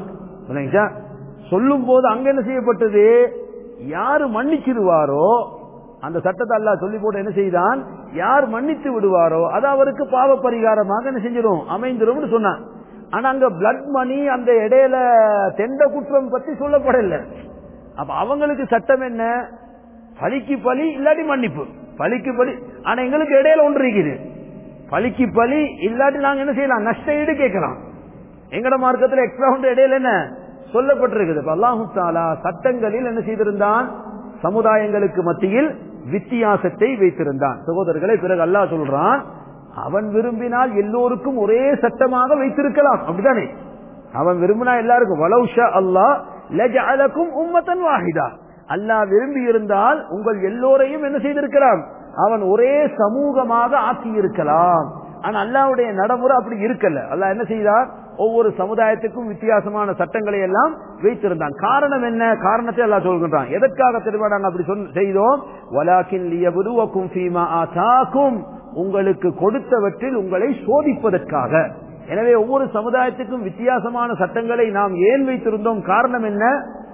சொல்லும் போது அங்க என்ன செய்யப்பட்டது யாரு மன்னிச்சிருவாரோ அந்த சட்டத்தை அல்லா சொல்லி போட்டு என்ன செய்தான் யார் மன்னித்து விடுவாரோ அது அவருக்கு பாவ பரிகாரமாக என்ன செஞ்சிடும் அமைந்திரும் சொன்னான் ஆனா அங்க பிளட் மணி அந்த இடையில தெண்ட குற்றம் பத்தி சொல்லப்படல அப்ப அவங்களுக்கு சட்டம் என்ன பலிக்கு பலி இல்லாட்டி மன்னிப்பு பலிக்கு பலி ஆனா எங்களுக்கு இடையில ஒன்று இருக்குது பலிக்கு பலி இல்லாட்டி நாங்க என்ன செய்யலாம் நஷ்ட ஈடு கேட்கலாம் எங்கட மார்க்கத்தில் எக்ஸ்ட்ரா ஒன்று இடையில என்ன சொல்லப்பட்டிருக்குது அல்லாஹு தாலா சட்டங்களில் என்ன செய்திருந்தான் சமுதாயங்களுக்கு மத்தியில் வித்தியாசத்தை வைத்திருந்தான் சகோதரர்களை பிறகு அல்லாஹ் சொல்றான் அவன் விரும்பினால் எல்லோருக்கும் ஒரே சட்டமாக வைத்திருக்கலாம் அப்படிதானே அவன் விரும்பினா எல்லாருக்கும் வலௌஷா அல்லா லஜஅலக்கும் உம்மத்தன் வாஹிதா அல்லாஹ் விரும்பி இருந்தால் உங்கள் எல்லோரையும் என்ன செய்திருக்கலாம் அவன் ஒரே சமூகமாக ஆக்கி இருக்கலாம் ஆனா அல்லாவுடைய நடைமுறை அப்படி இருக்கல அல்லாஹ் என்ன செய்தார் ஒவ்வொரு சமுதாயத்துக்கும் வித்தியாசமான சட்டங்களை எல்லாம் வைத்திருந்தான் காரணம் என்ன காரணத்தை எல்லாம் சொல்கின்றான் எதற்காக தெரியுமா நாங்க அப்படி செய்தோம் வலாக்கின் லியபுருவக்கும் ஃபீமா ஆதாக்கும் உங்களுக்கு கொடுத்தவற்றில் உங்களை சோதிப்பதற்காக எனவே ஒவ்வொரு சமுதாயத்துக்கும் வித்தியாசமான சட்டங்களை நாம் ஏன் வைத்திருந்தோம் காரணம் என்ன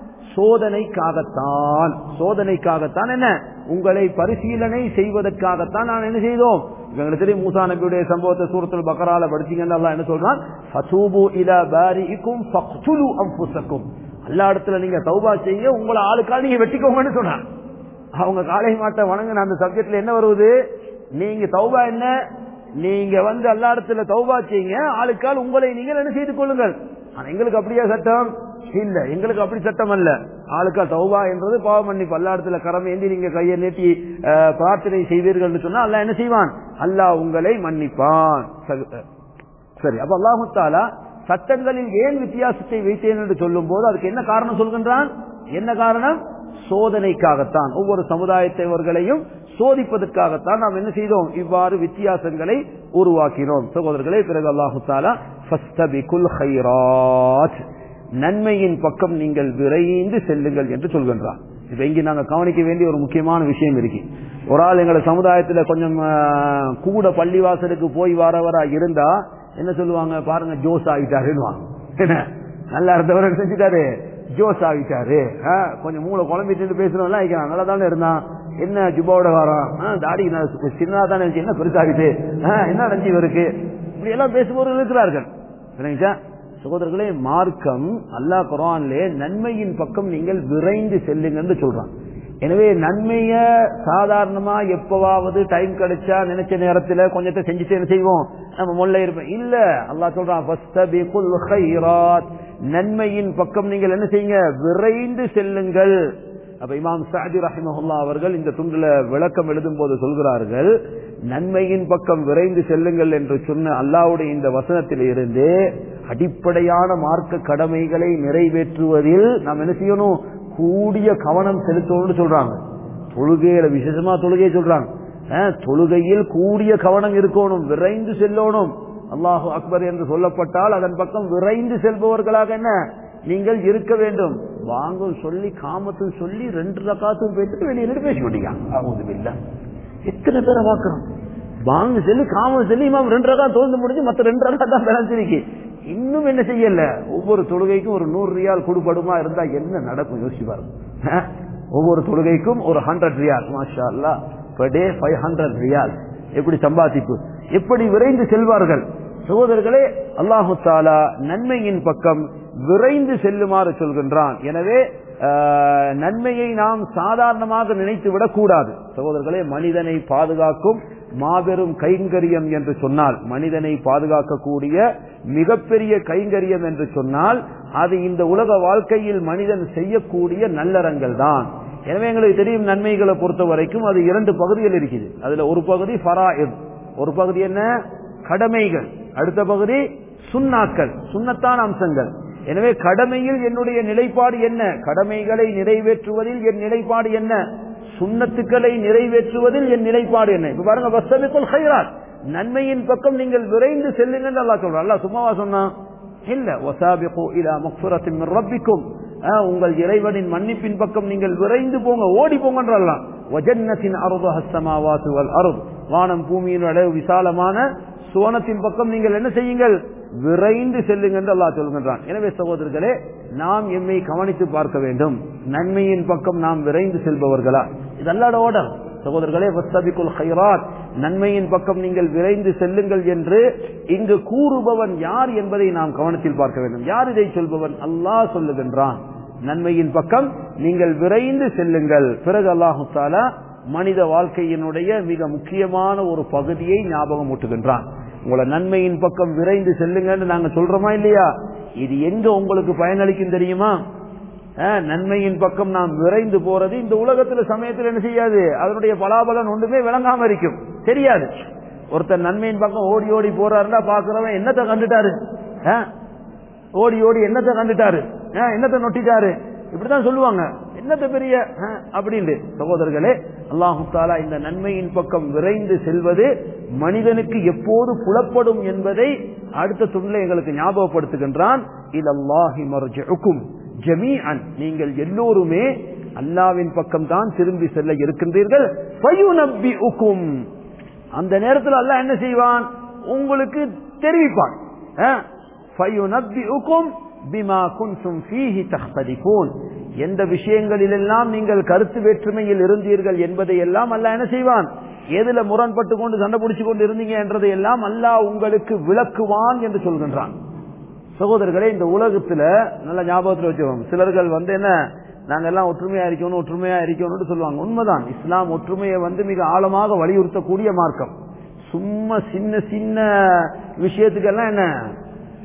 சோதனைக்காகத்தான் சோதனைக்காகத்தான் என்ன உங்களை பரிசீலனை செய்வதற்காகத்தான் நான் என்ன செய்தோம் எங்களுக்கு தெரியும் மூசா நபியுடைய சம்பவத்தை சூரத்தில் பக்கரால படிச்சீங்கன்னா என்ன சொல்றான் ஃபசூபு இலா பாரிக்கும் ஃபக்துலு அன்ஃபுஸக்கும் எல்லா இடத்துல நீங்க தௌபா செய்யுங்க உங்களை ஆளுக்கால் நீங்க வெட்டிக்கோங்கன்னு சொன்னான் அவங்க காளை மாட்டை வணங்கின அந்த சப்ஜெக்ட்ல என்ன வருவது நீங்க தௌபா என்ன நீங்க வந்து எல்லா இடத்துல தௌபா செய்யுங்க ஆளுக்கால் உங்களை நீங்கள் என்ன செய்து கொள்ளுங்கள் ஆனா எங்களுக்கு அப்படியா சட்டம் இல்ல எங்களுக்கு அப்படி சட்டம் அல்ல ஆளுக்கா தௌபா என்றது பாவ மன்னிப்பு அல்லா இடத்துல கரம் ஏந்தி நீங்க கையை நீட்டி அஹ், பிரார்த்தனை செய்வீர்கள் சொன்னா அல்லாஹ் என்ன செய்வான் அல்லாஹ் உங்களை மன்னிப்பான் சரி, அஹ், சரி அப்ப அல்லாஹு தாலா சட்டங்களில் ஏன் வித்தியாசத்தை வைத்தேன் என்று சொல்லும் போது அதுக்கு என்ன காரணம் சொல்கின்றான் என்ன காரணம் சோதனைக்காகத்தான் ஒவ்வொரு சமுதாயத்தவர்களையும் சோதிப்பதற்காகத்தான் நாம் என்ன செய்தோம் இவ்வாறு வித்தியாசங்களை உருவாக்கினோம் சகோதரர்களே பிறகு அல்லாஹு தாலா ஃபஸ்தபிகுல் ஹைராத் நன்மையின் பக்கம் நீங்கள் விரைந்து செல்லுங்கள் என்று சொல்கின்றார் இப்ப இங்க நாங்க கவனிக்க வேண்டிய ஒரு முக்கியமான விஷயம் இருக்கு ஒரு ஆள் எங்களை சமுதாயத்துல கொஞ்சம் ஆஹ், கூட பள்ளிவாசலுக்கு போய் வரவரா இருந்தா என்ன சொல்லுவாங்க பாருங்க ஜோஸ் ஆகிட்டாருன்னு என்ன நல்லா இருந்தவர் என்ன செஞ்சுட்டாரு ஜோஸ் ஆகிட்டாரு ஆ, கொஞ்சம் மூளை குழம்பிட்டு பேசுறவங்க எல்லாம் நல்லா தானே இருந்தான் என்ன ஜுபாவோட வரான் ஆ, தாடி சின்னதா தானே இருந்துச்சு என்ன பெருசாகிட்டு ஆ, என்ன அடைஞ்சி இவருக்கு இப்படி எல்லாம் பேசுபவர்கள் இருக்கிறார்கள் சரிங்களா சகோதரர்களே மார்க்கம் அல்லாஹ் குரான்லே நன்மையின் பக்கம் நீங்கள் விரைந்து செல்லுங்கன்னு சொல்றான் எனவே நன்மைய சாதாரணமா எப்பவாவது டைம் கிடைச்சா நினைச்ச நேரத்துல கொஞ்சத்தை செஞ்சுட்டு என்ன செய்வோம் நம்ம முல்ல இருப்போம் இல்ல அல்லாஹ் சொல்றான் "ஃபஸ்தபிகுல் கைராத்." நன்மையின் பக்கம் நீங்கள் என்ன செய்யுங்க விரைந்து செல்லுங்கள் அப்ப இமாம் சாதி ரஹிமஹுல்லா அவர்கள் இந்த துண்டுல விளக்கம் எழுதும் போது சொல்கிறார்கள் நன்மையின் பக்கம் விரைந்து செல்லுங்கள் என்று சொன்ன அல்லாவுடைய இந்த வசனத்தில் இருந்து அடிப்படையான மார்க்க கடமைகளை நிறைவேற்றுவதில் நாம் என்ன செய்யணும் கூடிய கவனம் செலுத்தணும்னு சொல்றாங்க தொழுகையில விசேஷமா தொழுகையை சொல்றாங்க அஹ், தொழுகையில் கூடிய கவனம் இருக்கணும் விரைந்து செல்லணும் அல்லாஹு அக்பர் என்று சொல்லப்பட்டால் அதன் பக்கம் விரைந்து செல்பவர்களாக என்ன நீங்கள் இருக்க வேண்டும் வாங்க சொல்லி காமத்தில் சொல்லி ரெண்டு ரக்காத்தும் போயிட்டு வெளியிட்டு பேசி கொண்டீங்க எத்தனை பேரை பார்க்கிறோம் வாங்க சொல்லி காமம் சொல்லி இமாம் ரெண்டு ரகா தோந்து முடிஞ்சு மத்த ரெண்டு ரகா தான் பேலன்ஸ் இருக்கு இன்னும் என்ன செய்யல ஒவ்வொரு தொழுகைக்கும் ஒரு நூறு ரியால் கொடுபடுமா இருந்தா என்ன நடக்கும் யோசிச்சு பாருங்க அஹ், ஒவ்வொரு தொழுகைக்கும் ஒரு ஹண்ட்ரட் ரியால் மாஷா அல்லா பர் டே ஃபைவ் ஹண்ட்ரட் ரியால் எப்படி சம்பாதிப்பு எப்படி விரைந்து செல்வார்கள் சகோதரர்களே அல்லாஹு தாலா நன்மையின் பக்கம் விரைந்து செல்லுமாறு சொல்கின்றான் எனவே ஆஹ், நன்மையை நாம் சாதாரணமாக நினைத்து விடக்கூடாது சகோதரர்களே மனிதனை பாதுகாக்கும் மாபெரும் கைங்கரியம் என்று சொன்னால் மனிதனை பாதுகாக்கக்கூடிய மிகப்பெரிய கைங்கரியம் என்று சொன்னால் அது இந்த உலக வாழ்க்கையில் மனிதன் செய்யக்கூடிய நல்லறங்கள் தான் எனவே எங்களுக்கு தெரியும் நன்மைகளை பொறுத்த வரைக்கும் அது இரண்டு பகுதிகள் இருக்குது அதுல ஒரு பகுதி ஃபராயித் ஒரு பகுதி என்ன கடமைகள் அடுத்த பகுதி சுண்ணாக்கள் சுண்ணத்தான அம்சங்கள் எனவே கடமையில் என்னுடைய நிலைப்பாடு என்ன கடமைகளை நிறைவேற்றுவதில் என் நிலைப்பாடு என்ன சுண்ணத்துக்களை நிறைவேற்றுவதில் என் நிலைப்பாடு என்ன இப்ப பாருங்க வசபிக்குள் ஹைராத் நன்மையின் பக்கம் நீங்கள் விரைந்து செல்லுங்கள் அல்லா சொல்றான் அல்லா சும்மாவா சொன்னா இல்ல வசாபிகு இலா மக்ஃபிரத்தின் மின் ரப்பிக்கும் ஆஹ், உங்கள் இறைவனின் மன்னிப்பின் பக்கம் நீங்கள் விரைந்து போங்க ஓடி போங்கன்றலாம் வஜன்னத்தின் அருது ஹஸ்தமாவாத்து வல் அருள் வானம் பூமியின் அளவு விசாலமான சுவனத்தின் பக்கம் நீங்கள் என்ன செய்யுங்கள் விரைந்து செல்லுங்க என்று அல்லாஹ் சொல்கின்றான் எனவே சகோதரர்களே நாம் எம்மை கவனித்து பார்க்க வேண்டும் நன்மையின் பக்கம் நாம் விரைந்து செல்பவர்களா இது அல்லாட ஓடம் சகோதரர்களே வஸ்தபிக்குல் ஹைராத் நன்மையின் பக்கம் நீங்கள் விரைந்து செல்லுங்கள் என்று இங்கு கூறுபவன் யார் என்பதை நாம் கவனத்தில் பார்க்க வேண்டும் யார் இதை சொல்பவன் அல்லாஹ் சொல்லுகின்றான் நன்மையின் பக்கம் நீங்கள் விரைந்து செல்லுங்கள் பிறகு அல்லாஹு தாலா மனித வாழ்க்கையினுடைய மிக முக்கியமான ஒரு பகுதியை ஞாபகம் ஊட்டுகின்றான் உங்களை நன்மையின் பக்கம் விரைந்து செல்லுங்கன்னு நாங்க சொல்றோமா இல்லையா இது எங்க உங்களுக்கு பயனளிக்கும் தெரியுமா அஹ், நன்மையின் பக்கம் நாம் விரைந்து போறது இந்த உலகத்துல சமயத்தில் என்ன செய்யாது அதனுடைய பலாபலன் ஒன்றுமே விளங்காம இருக்கும் தெரியாது ஒருத்தர் நன்மையின் பக்கம் ஓடி ஓடி போறாருன்னா பாக்குறவன் என்னத்தை கண்டுட்டாரு அஹ், ஓடி ஓடி என்னத்தை கண்டுட்டாரு அஹ், என்னத்தை நொட்டிட்டாரு இப்படிதான் சொல்லுவாங்க என்னத்த பெரிய அஹ், அப்படின்ட்டு சகோதரர்களே அல்லாஹு தாலா இந்த நன்மையின் பக்கம் விரைந்து செல்வது மனிதனுக்கு எப்போது புலப்படும் என்பதை அடுத்த துணில எங்களுக்கு ஞாபகப்படுத்துகின்றான் இதல்லாஹி மர்ஜுக்கும் ஜமீஅன் நீங்கள் எல்லோருமே அல்லாவின் பக்கம் தான் திரும்பி செல்ல இருக்கின்றீர்கள் ஃபயுனப்பிஉக்கும். அந்த நேரத்தில் அல்லாஹ் என்ன செய்வான் உங்களுக்கு தெரிவிப்பான் அஹ், ஃபயுனப்பிஉக்கும் பிமா குன்தும் ஃபீஹி தஹ்தலிஃபூன். எந்த விஷயங்களிலெல்லாம் நீங்கள் கருத்து வேற்றுமையில் இருந்தீர்கள் என்பதை எல்லாம் அல்லாஹ் என்ன செய்வான் எதுல முரண்பட்டு கொண்டு சண்டை பிடிச்சு கொண்டு இருந்தீங்க என்றதை எல்லாம் அல்லாஹ் உங்களுக்கு விளக்குவான் என்று சொல்கின்றான் சகோதரர்களே இந்த உலகத்துல நல்ல ஞாபகத்தில் வச்சுக்கோங்க சிலர்கள் வந்து என்ன நாங்க எல்லாம் ஒற்றுமையா இருக்கணும் ஒற்றுமையா இருக்கணும்னு சொல்லுவாங்க உண்மைதான் இஸ்லாம் ஒற்றுமையை வந்து மிக ஆழமாக வலியுறுத்தக்கூடிய மார்க்கம் சும்மா சின்ன சின்ன விஷயத்துக்கெல்லாம் என்ன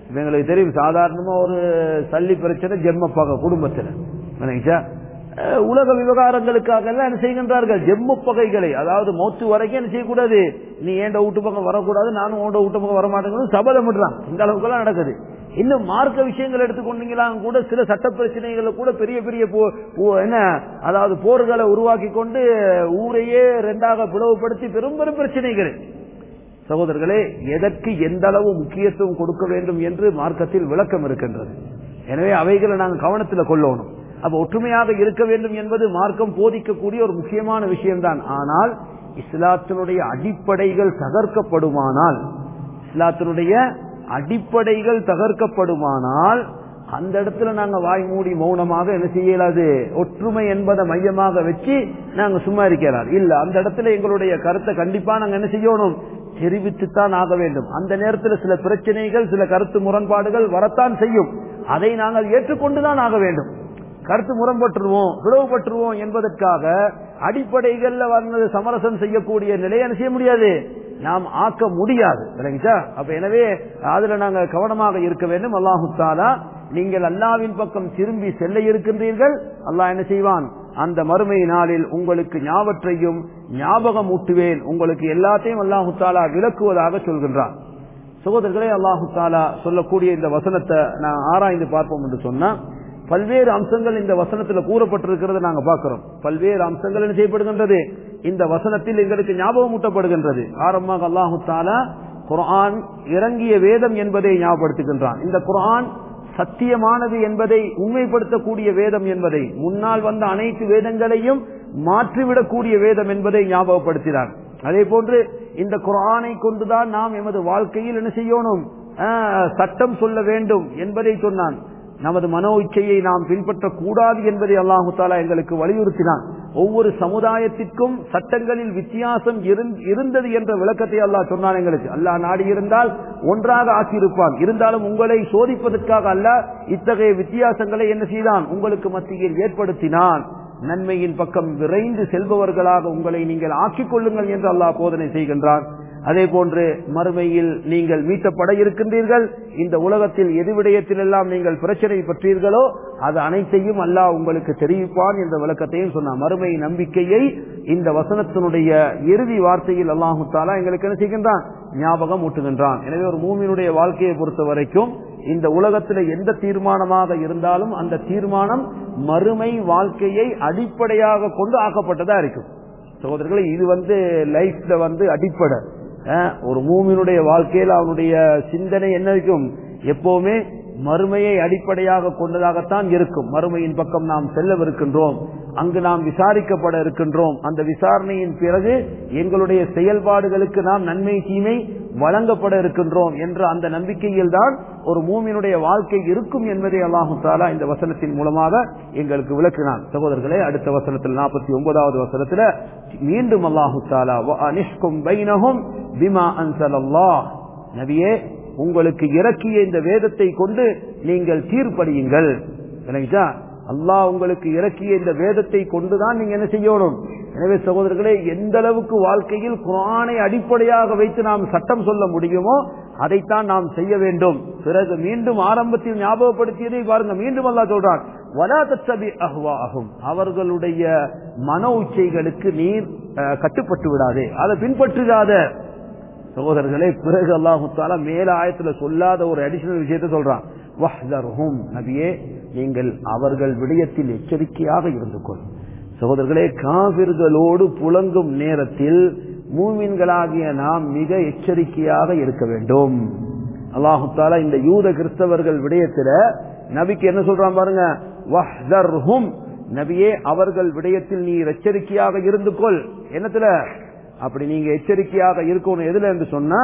இப்ப எங்களுக்கு தெரியும் சாதாரணமா ஒரு சல்லி பிரச்சனை ஜென்மப்பாக குடும்பத்தில் நினைச்சா அஹ், உலக விவகாரங்களுக்காக எல்லாம் என்ன செய்கின்றார்கள் ஜெம்மு பகைகளை அதாவது மௌத்து வரைக்கும் என்ன செய்யக்கூடாது நீ ஏண்ட வீட்டு பக்கம் வரக்கூடாது நானும் உண்ட வீட்டு பக்கம் வரமாட்டேங்கிறது சபதம் விடுறான் இந்த அளவுக்குலாம் நடக்குது இன்னும் மார்க்க விஷயங்கள் எடுத்துக்கொண்டீங்களா கூட சில சட்ட பிரச்சனைகளை கூட பெரிய பெரிய போ- போ- என்ன அதாவது போர்களை உருவாக்கி கொண்டு ஊரையே ரெண்டாக பிளவுபடுத்தி பெரும் பெரும் பிரச்சனைகள் சகோதரர்களே எதற்கு எந்த அளவு முக்கியத்துவம் கொடுக்க வேண்டும் என்று மார்க்கத்தில் விளக்கம் இருக்கின்றது எனவே அவைகளை நாங்கள் கவனத்தில் கொள்ளணும் அப்ப ஒற்றுமையாக இருக்க வேண்டும் என்பது மார்க்கம் போதிக்கக்கூடிய ஒரு முக்கியமான விஷயம்தான் ஆனால் இஸ்லாத்தினுடைய அடிப்படைகள் தகர்க்கப்படுமானால் இஸ்லாத்தினுடைய அடிப்படைகள் தகர்க்கப்படுமானால் அந்த இடத்துல நாங்க வாய் மூடி மௌனமாக என்ன செய்யலாது ஒற்றுமை என்பதை மையமாக வச்சு நாங்க சும்மா இருக்கிறார் இல்ல அந்த இடத்துல எங்களுடைய கருத்தை கண்டிப்பா நாங்க என்ன செய்யணும் தெரிவித்துத்தான் ஆக வேண்டும் அந்த நேரத்தில் சில பிரச்சனைகள் சில கருத்து முரண்பாடுகள் வரத்தான் செய்யும் அதை நாங்கள் ஏற்றுக்கொண்டுதான் ஆக வேண்டும் கருத்து முரண்பட்டுருவோம் பிளவுபட்டுருவோம் என்பதற்காக அடிப்படைகள்ல வந்தது சமரசம் செய்யக்கூடிய நிலையை என்ன செய்ய முடியாது நாம் ஆக்க முடியாது விளங்கிச்சா அப்ப எனவே அதுல நாங்க கவனமாக இருக்க வேண்டும் அல்லாஹு தாலா நீங்கள் அல்லாவின் பக்கம் திரும்பி செல்ல இருக்கின்றீர்கள் அல்லாஹ் என்ன செய்வான் அந்த மறுமை நாளில் உங்களுக்கு ஞாபகத்தையும் ஞாபகம் ஊட்டுவேன் உங்களுக்கு எல்லாத்தையும் அல்லாஹு தாலா விளக்குவதாக சொல்கின்றான் சகோதரர்களே அல்லாஹு தாலா சொல்லக்கூடிய இந்த வசனத்தை நான் ஆராய்ந்து பார்ப்போம் என்று சொன்னா பல்வேறு அம்சங்கள் இந்த வசனத்தில் கூறப்பட்டிருக்கிறது நாங்க பார்க்கிறோம் பல்வேறு அம்சங்கள் என்ன செய்யப்படுகின்றது இந்த வசனத்தில் எங்களுக்கு ஞாபகம் ஊட்டப்படுகின்றது ஆரம்பமாக அல்லாஹு தாலா குர்ஆன் இறங்கிய வேதம் என்பதை ஞாபகப்படுத்துகின்றான் இந்த குர்ஆன் சத்தியமானது என்பதை உண்மைப்படுத்தக்கூடிய வேதம் என்பதை முன்னால் வந்த அனைத்து வேதங்களையும் மாற்றிவிடக்கூடிய வேதம் என்பதை ஞாபகப்படுத்தினார் அதே போன்று இந்த குரானை கொண்டுதான் நாம் எமது வாழ்க்கையில் என்ன செய்யணும் ஆஹ், சட்டம் சொல்ல வேண்டும் என்பதை சொன்னான் நமது மனோ இச்சையை நாம் பின்பற்றக்கூடாது என்பதை அல்லாஹு தாலா எங்களுக்கு வலியுறுத்தினான் ஒவ்வொரு சமுதாயத்திற்கும் சட்டங்களில் வித்தியாசம் இருந்- இருந்தது என்ற விளக்கத்தை அல்லாஹ் சொன்னான் எங்களுக்கு அல்லாஹ் நாடி இருந்தால் ஒன்றாக ஆக்கியிருப்பான் இருந்தாலும் உங்களை சோதிப்பதற்காக அல்லாஹ் இத்தகைய வித்தியாசங்களை என்ன செய்தான் உங்களுக்கு மத்தியில் ஏற்படுத்தினான் நன்மையின் பக்கம் விரைந்து செல்பவர்களாக உங்களை நீங்கள் ஆக்கிக் கொள்ளுங்கள் என்று அல்லாஹ் போதனை செய்கின்றான் அதே போன்று மறுமையில் நீங்கள் மீட்டப்பட இருக்கின்றீர்கள் இந்த உலகத்தில் எது விடயத்தில் எல்லாம் நீங்கள் பிரச்சனை பற்றீர்களோ அது அனைத்தையும் அல்லாஹ் உங்களுக்கு தெரிவிப்பான் என்ற விளக்கத்தையும் சொன்னார் மறுமை நம்பிக்கையை இந்த வசனத்தினுடைய இறுதி வார்த்தையில் அல்லாஹு தாலா எங்களுக்கு என்ன செய்கின்றான் ஞாபகம் ஊட்டுகின்றான் எனவே ஒரு மூமியினுடைய வாழ்க்கையை பொறுத்த வரைக்கும் இந்த உலகத்தில் எந்த தீர்மானமாக இருந்தாலும் அந்த தீர்மானம் மறுமை வாழ்க்கையை அடிப்படையாக கொண்டு ஆக்கப்பட்டதா இருக்கும் சகோதரர்களே இது வந்து லைஃப்ல வந்து அடிப்படை அஹ், ஒரு மூமினுடைய வாழ்க்கையில் அவனுடைய சிந்தனை என்ன இருக்கும் எப்பவுமே மறுமையை அடிப்படையாக கொண்டதாகத்தான் இருக்கும் மறுமையின் பக்கம் நாம் செல்லவிருக்கின்றோம் அங்கு நாம் விசாரிக்கப்பட இருக்கின்றோம் அந்த விசாரணையின் பிறகு எங்களுடைய செயல்பாடுகளுக்கு நாம் நன்மை தீமை வழங்கப்பட இருக்கின்றோம் என்ற அந்த நம்பிக்கையில் தான் ஒரு மூமினுடைய வாழ்க்கை இருக்கும் என்பதை அல்லாஹு தாலா இந்த வசனத்தின் மூலமாக எங்களுக்கு விளக்கினான் சகோதரர்களே அடுத்த வசனத்தில் நாற்பத்தி ஒன்பதாவது வசனத்துல மீண்டும் அல்லாஹு தாலா "வ அனிஷ்கும் பைனஹும் பிமா அன்சலல்லாஹ்." நபியே உங்களுக்கு இறக்கிய இந்த வேதத்தை கொண்டு நீங்கள் தீர்ப்படியுங்கள் விளங்கிச்சா அல்லாஹ் உங்களுக்கு இறக்கிய இந்த வேதத்தை கொண்டுதான் நீங்க என்ன செய்யணும் எனவே சகோதரர்களே எந்த அளவுக்கு வாழ்க்கையில் குரானை அடிப்படையாக வைத்து நாம் சட்டம் சொல்ல முடியுமோ அதைத்தான் நாம் செய்ய வேண்டும் பிறகு மீண்டும் ஆரம்பத்தில் ஞாபகப்படுத்தியதை பாருங்க மீண்டும் அல்லாஹ் சொல்றான் வலா தத்தபி அஹ்வாஹும் அவர்களுடைய மன உச்சைகளுக்கு நீர் அஹ், கட்டுப்பட்டு விடாதே அதை பின்பற்றுகாத சகோதரர்களே பிறகு அல்லாஹு தாலா மேல ஆயத்துல சொல்லாத ஒரு அடிஷனல் விஷயத்தை சொல்றான் வஹ்தர்ஹும் நபியே நீங்கள் அவர்கள் விடயத்தில் எச்சரிக்கையாக இருந்து கொள் சகோதரர்களே காவிர்களோடு புலங்கும் நேரத்தில் மூமின்களாகிய நாம் மிக எச்சரிக்கையாக இருக்க வேண்டும் அல்லாஹு தாலா இந்த யூத கிறிஸ்தவர்கள் விடயத்துல நபிக்கு என்ன சொல்றான் பாருங்க வஹ்தர்ஹும் நபியே அவர்கள் விடயத்தில் நீ எச்சரிக்கையாக இருந்து கொள் என்னத்துல அப்படி நீங்க எச்சரிக்கையாக இருக்கணும் எதுல என்று சொன்னா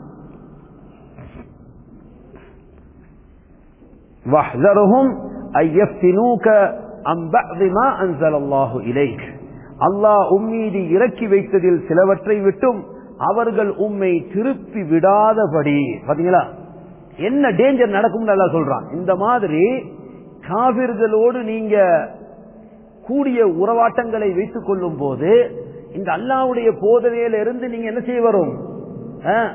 வஹ்தருஹும் ஐயஃப்தினூக அம் பஅதி மா அன்ஸலல்லாஹு இலைக் அல்லாஹ் உம்மீது இறக்கி வைத்ததில் சிலவற்றை விட்டும் அவர்கள் உம்மை திருப்பி விடாதபடி பாத்தீங்களா என்ன டேஞ்சர் நடக்கும் நல்லா சொல்றான் இந்த மாதிரி காவிர்களோடு நீங்க கூடிய உறவாட்டங்களை வைத்துக் கொள்ளும் போது இந்த அல்லாவுடைய போதனையில இருந்து நீங்க என்ன செய்ய வரும் அஹ்,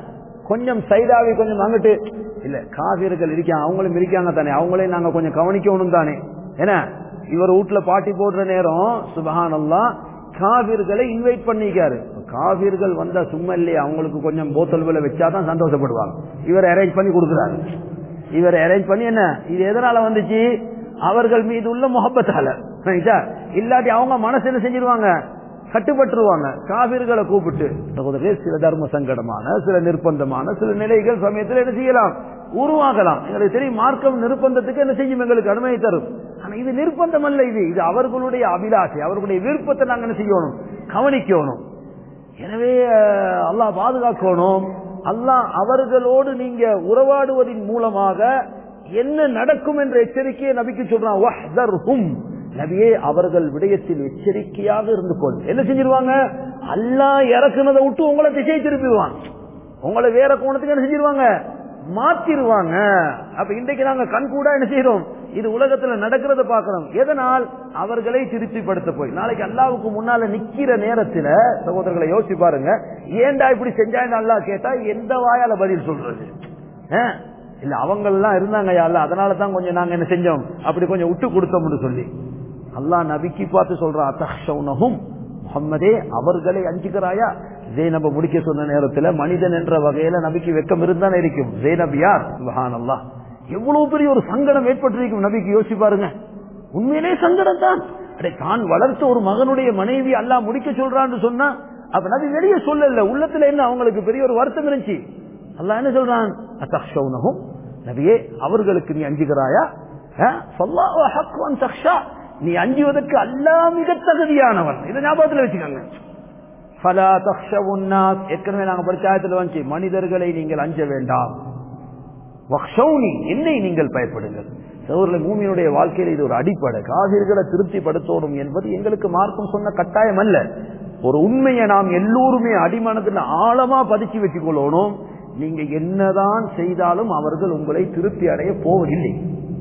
கொஞ்சம் சைடாவி கொஞ்சம் அங்கிட்டு இல்ல காவிர்கள் இருக்காங்க அவங்களும் இருக்காங்க தானே அவங்களையும் நாங்க கொஞ்சம் கவனிக்கணும் தானே ஏன்னா இவர் வீட்டுல பாட்டி போடுற நேரம் சுபஹானல்லா காவிர்களை இன்வைட் பண்ணிக்காரு காவிர்கள் வந்தா சும்மா இல்லையா அவங்களுக்கு கொஞ்சம் போத்தல் விலை வச்சாதான் சந்தோஷப்படுவாங்க இவர் அரேஞ்ச் பண்ணி கொடுக்குறாரு இவர் அரேஞ்ச் பண்ணி என்ன இது எதனால வந்துச்சு அவர்கள் மீது உள்ள முகப்பத்தால ரைட்டா? இல்லாட்டி அவங்க மனசு என்ன செஞ்சிருவாங்க கட்டுப்பட்டுருவாங்க காவிர்களை கூப்பிட்டு சகோதரர்களே சில தர்ம சங்கடமான சில நிர்பந்தமான சில நிலைகள் சமயத்தில் என்ன செய்யலாம் உருவாகலாம் எங்களுக்கு தெரியும் மார்க்கம் நிர்பந்தத்துக்கு என்ன செய்யும் எங்களுக்கு அனுமதி தரும் ஆனா இது நிர்பந்தம் அல்ல இது இது அவர்களுடைய அபிலாஷை அவர்களுடைய விருப்பத்தை நாங்க என்ன செய்யணும் கவனிக்கணும் எனவே அஹ், அல்லாஹ் பாதுகாக்கணும் அல்லாஹ் அவர்களோடு நீங்க உறவாடுவதன் மூலமாக என்ன நடக்கும் என்ற எச்சரிக்கையை நபிக்கு சொல்றான் வஹ்தர்ஹும். நபியே அவர்கள் விடயத்தில் எச்சரிக்கையாக இருந்து கொள் என்ன செஞ்சிருவாங்க அல்லாஹ் இறக்குனதை விட்டு உங்களை திசை திருப்பிடுவான் உங்களை வேற கோணத்துக்கு என்ன செஞ்சிருவாங்க மாத்திருவாங்க அப்ப இன்றைக்கு நாங்க கண் கூட என்ன செய்யறோம் இது உலகத்துல நடக்கிறத பாக்குறோம் எதனால் அவர்களை திருப்திப்படுத்த போய் நாளைக்கு அல்லாவுக்கு முன்னால நிக்கிற நேரத்துல சகோதரர்களை யோசிச்சு பாருங்க ஏன்டா இப்படி செஞ்சான்னு அல்லாஹ் கேட்டா எந்த வாயால பதில் சொல்றது ஆ? இல்ல அவங்க எல்லாம் இருந்தாங்க யா அல்லாஹ் அதனால தான் கொஞ்சம் நாங்க என்ன செஞ்சோம் அப்படி கொஞ்சம் விட்டு கொடுத்தோம்னு சொல்லி அல்லாஹ் நபிக்கு பார்த்து சொல்றான் அத்தஹ்ஷவுனஹும் முகம்மதே அவர்களை அஞ்சுகிறாயா ஜெய்னப முடிக்க சொன்ன நேரத்துல மனிதன் என்ற வகையில நபிக்கு வெக்கம் இருந்தானே இருக்கும் ஜெய்னப் யார் சுபஹான் அல்லாஹ் எவ்வளவு பெரிய ஒரு சங்கடம் ஏற்பட்டிருக்கும் நபிக்கு யோசிச்சு பாருங்க உண்மையிலே சங்கடம் தான் அடே தான் வளர்த்த ஒரு மகனுடைய மனைவி அல்லாஹ் முடிக்க சொல்றான்னு சொன்னா அப்ப நபி வெளியே சொல்லல உள்ளத்துல என்ன அவங்களுக்கு பெரிய ஒரு வருத்தம் இருந்துச்சு அல்லாஹ் என்ன சொல்றான் அத்தஹ்ஷவுனஹும் நபியே அவர்களுக்கு நீ அஞ்சுகிறாயா அஹ்? ஃபல்லாஹு அஹக்கு அன் தக்ஷா. நீ அஞ்சுவதற்கு அல்லாஹ் மிக தகுதியானவன் இதை ஞாபகத்தில் வச்சுக்கோங்க ஃபலா தக்ஷவுன் நாஸ். ஏற்கனவே நாங்க படிச்ச ஆயத்துல வந்துச்சு மனிதர்களை நீங்கள் அஞ்ச வேண்டாம் வக்ஷௌனி என்னை நீங்கள் பயப்படுங்கள் சகோதர பூமியினுடைய வாழ்க்கையில் இது ஒரு அடிப்படை காவிர்களை திருப்திப்படுத்தணும் என்பது எங்களுக்கு மார்க்கம் சொன்ன கட்டாயம் அல்ல ஒரு உண்மையை நாம் எல்லோருமே அடிமனத்தில் ஆழமா பதிச்சு வச்சுக் கொள்ளணும் நீங்க என்னதான் செய்தாலும் அவர்கள் உங்களை திருப்தி அடைய போவதில்லை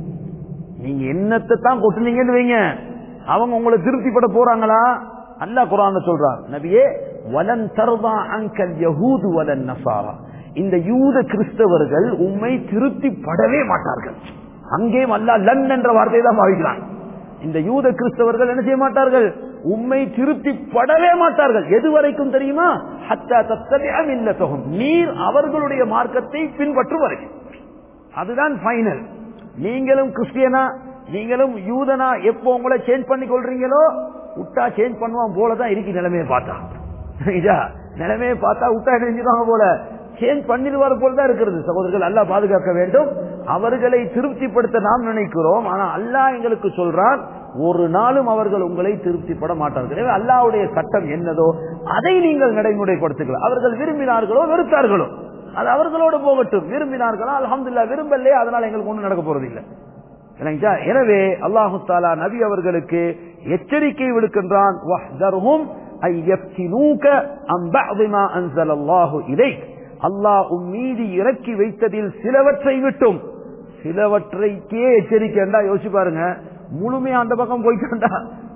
நீங்க என்னத்தை தான் கொட்டுனீங்கன்னு வைங்க அவங்க உங்களை திருப்திப்பட போறாங்களா அல்லாஹ் குரான் சொல்றார் நபியே வலன் தர்தா அங்கல் யஹூது வலன் நசாரா இந்த யூத கிறிஸ்தவர்கள் உம்மை திருப்திப்படவே மாட்டார்கள் அங்கேயும் அல்லாஹ் லன் என்ற வார்த்தையை தான் பாவிக்கிறான் இந்த யூத கிறிஸ்தவர்கள் என்ன செய்ய மாட்டார்கள் உம்மை திருப்திப்படவே மாட்டார்கள் எது வரைக்கும் தெரியுமா ஹத்தா தத்தபிஅ மில்லத்தஹும் நீர் அவர்களுடைய மார்க்கத்தை பின்பற்றும் வரைக்கும் அதுதான் ஃபைனல் நீங்களும் கிறிஸ்டியனா நீங்களும் யூதனா எப்போ உங்களை சேஞ்ச் பண்ணி கொள்றீங்களோ விட்டா சேஞ்ச் பண்ணுவான் போலதான் இருக்கு நிலைமையை பார்த்தா இதா நிலைமையை பார்த்தா விட்டா என்ன செஞ்சிருவாங்க போல சேஞ்ச் பண்ணிடுவார் போல தான் இருக்கிறது சகோதரர்கள் அல்லாஹ் பாதுகாக்க வேண்டும் அவர்களை திருப்திப்படுத்த நாம் நினைக்கிறோம் ஆனா அல்லாஹ் எங்களுக்கு சொல்றான் ஒரு நாளும் அவர்கள் உங்களை திருப்திப்பட மாட்டார்கள் எனவே அல்லாஹ்வுடைய சட்டம் என்னதோ அதை நீங்கள் நடைமுறைப்படுத்துங்கள் அவர்கள் விரும்பினார்களோ வெறுத்தார்களோ அது அவர்களோடு போகட்டும் விரும்பினார்களா அல்ஹம்துலில்லாஹ் விரும்பலையே அதனால எங்களுக்கு ஒண்ணும் நடக்க போறது இல்லை இல்லைங்களா? எனவே அல்லாஹு தாலா நபி அவர்களுக்கு எச்சரிக்கை விடுக்கின்றான் வஹ்தர்ஹும் ஐ யஃப்தினூக அன் பஅதி மா அன்ஸலல்லாஹு இலைக் அல்லாஹ் உன் மீது இறக்கி வைத்ததில் சிலவற்றை விட்டும் சிலவற்றைக்கே எச்சரிக்கைண்டா யோசிச்சு பாருங்க முழுமையா அந்த பக்கம் போயிட்டாண்டா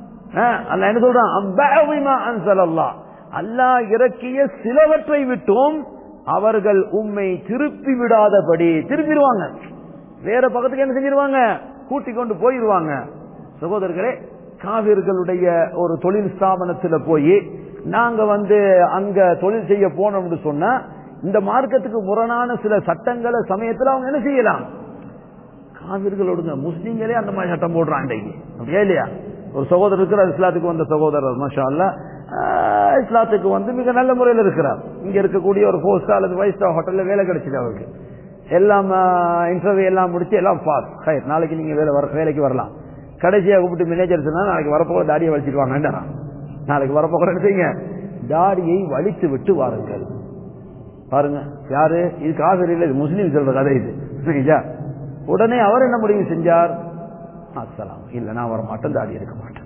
அல்ல என்ன சொல்றான் அன் பஅதி மா அன்ஸலல்லாஹ் அல்லாஹ் இறக்கிய சிலவற்றை விட்டும் அவர்கள் உம்மை திருப்பி விடாதபடி திருப்பிடுவாங்க வேற பக்கத்துக்கு என்ன செஞ்சிருவாங்க கூட்டி கொண்டு போயிருவாங்க சகோதரர்களே காவிர்களுடைய ஒரு தொழில் ஸ்தாபனத்துல போய் நாங்க வந்து அங்க தொழில் செய்ய போனோம்னு சொன்னா இந்த மார்க்கத்துக்கு முரணான சில சட்டங்களை சமயத்துல அவங்க என்ன செய்யலாம் காவிர்களோடுங்க முஸ்லீம்களே அந்த மாதிரி சட்டம் போடுறான் இன்றைக்கு அப்படியா இல்லையா ஒரு சகோதரர் இருக்கிறார் இஸ்லாத்துக்கு வந்த சகோதரர் மாஷா அல்லா ஆஹ், இஸ்லாத்துக்கு வந்து மிக நல்ல முறையில் இருக்கிறார் இங்க இருக்கக்கூடிய ஒரு ஃபோர் ஸ்டார் அல்லது ஃபைவ் ஸ்டார் ஹோட்டல்ல வேலை கிடைச்சது அவருக்கு எல்லாம் இன்டர்வியூ எல்லாம் முடிச்சு எல்லாம் பாஸ் ஹைர் நாளைக்கு நீங்க வேலை வர வேலைக்கு வரலாம் கடைசியா கூப்பிட்டு மேனேஜர் சொன்னா நாளைக்கு வரப்போ தாடியை வலிச்சிட்டு வாங்க நாளைக்கு வரப்போ கூட என்ன செய்யுங்க தாடியை வலித்து விட்டு வாருங்கள் பாருங்க யாரு இது காவிரியில் இது முஸ்லீம் சொல்ற கதை இது சரிங்களா? உடனே அவர் என்ன முடிவு செஞ்சார் அஸ்ஸலாம் இல்ல நான் வர மாட்டேன் தாடி எடுக்க மாட்டேன்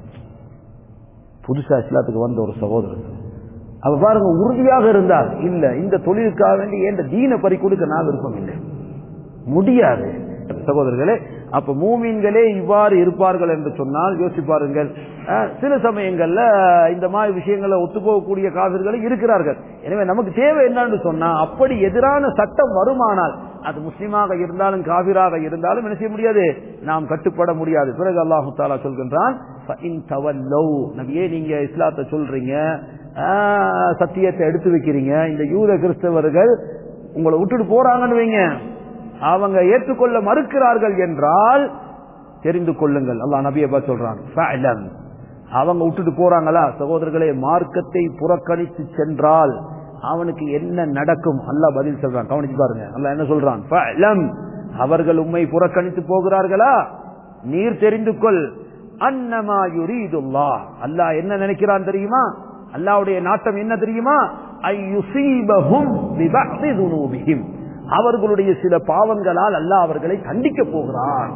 புதுசா இஸ்லாத்துக்கு வந்த ஒரு சகோதரர் அவ பாருங்க உறுதியாக இருந்தார் இல்ல இந்த தொழிலுக்காக வேண்டி என் தீன பறி கொடுக்க நான் விருப்பம் இல்லை முடியாது சகோதரர்களே அப்ப மூமீன்களே இவ்வாறு இருப்பார்கள் என்று சொன்னால் யோசிப்பாருங்கள் அஹ், சில சமயங்கள்ல இந்த மாதிரி விஷயங்களை ஒத்துப்போகக்கூடிய காவிர்களும் இருக்கிறார்கள் எனவே நமக்கு தேவை என்னன்னு சொன்னா அப்படி எதிரான சட்டம் வருமானால் அது முஸ்லீமாக இருந்தாலும் காவிராக இருந்தாலும் என்ன செய்ய முடியாது நாம் கட்டுப்பட முடியாது பிறகு அல்லாஹு தாலா சொல்கின்றான் "ஃபஇன் தவல்லவ்", நபியே நீங்க இஸ்லாத்தை சொல்றீங்க ஆஹ், சத்தியத்தை எடுத்து வைக்கிறீங்க இந்த யூத கிறிஸ்தவர்கள் உங்களை விட்டுட்டு போறாங்கன்னு வைங்க அவங்க ஏற்றுக்கொள்ள மறுக்கிறார்கள் என்றால் தெரிந்து கொள்ளுங்கள் அல்லாஹ் நபியை பார்த்து சொல்றான் "ஃபஅலம்", அவங்க விட்டுட்டு போறாங்களா சகோதரர்களே மார்க்கத்தை புறக்கணித்து சென்றால் அவனுக்கு என்ன நடக்கும் அல்லாஹ் பதில் சொல்றான் கவனிச்சு பாருங்க அல்லாஹ் என்ன சொல்றான் "ஃபஅலம்", அவர்கள் உம்மை புறக்கணித்து போகிறார்களா நீர் தெரிந்து கொள் அன்னமா யுரீதுல்லாஹ் அல்லாஹ் என்ன நினைக்கிறான் தெரியுமா அல்லாஹ்வுடைய நாட்டம் என்ன தெரியுமா ஐயுசீபஹும் பிபஅதி துனூபிஹிம் அவர்களுடைய சில பாவங்களால் அல்லாஹ் அவர்களை கண்டிக்க போகிறான்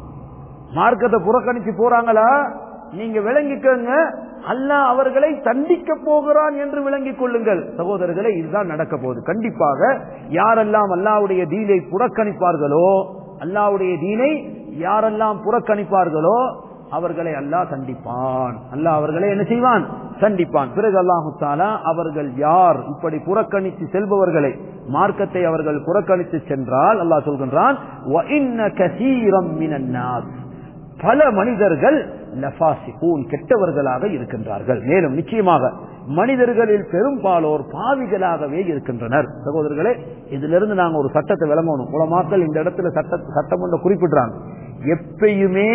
மார்க்கத்தை புறக்கணிச்சு போறாங்களா நீங்க விளங்கிக்கங்க அல்லாஹ் அவர்களை தண்டிக்க போகிறான் என்று விளங்கிக் கொள்ளுங்கள் சகோதரர்களே இதுதான் நடக்க போகுது கண்டிப்பாக யாரெல்லாம் அல்லாவுடைய தீனை புறக்கணிப்பார்களோ அல்லாவுடைய தீனை யாரெல்லாம் புறக்கணிப்பார்களோ அவர்களை அல்லாஹ் தண்டிப்பான் அல்லாஹ் அவர்களை என்ன செய்வான் தண்டிப்பான் பிறகு அல்லாஹு தாலா அவர்கள் யார் இப்படி புறக்கணித்து செல்பவர்களை மார்க்கத்தை அவர்கள் புறக்கணித்து சென்றால் அல்லாஹ் சொல்கின்றான் "வ இன்ன கஸீரம் மினன் நாஸ்" பல மனிதர்கள் லஃபாசிகூன் கெட்டவர்களாக இருக்கின்றார்கள் மேலும் நிச்சயமாக மனிதர்களில் பெரும்பாலோர் பாவிகளாகவே இருக்கின்றனர் சகோதரர்களே இதிலிருந்து நாங்க ஒரு சட்டத்தை விளங்கணும் உலமாக்கள் இந்த இடத்துல சட்ட சட்டம் ஒன்றை குறிப்பிடுறாங்க எப்பயுமே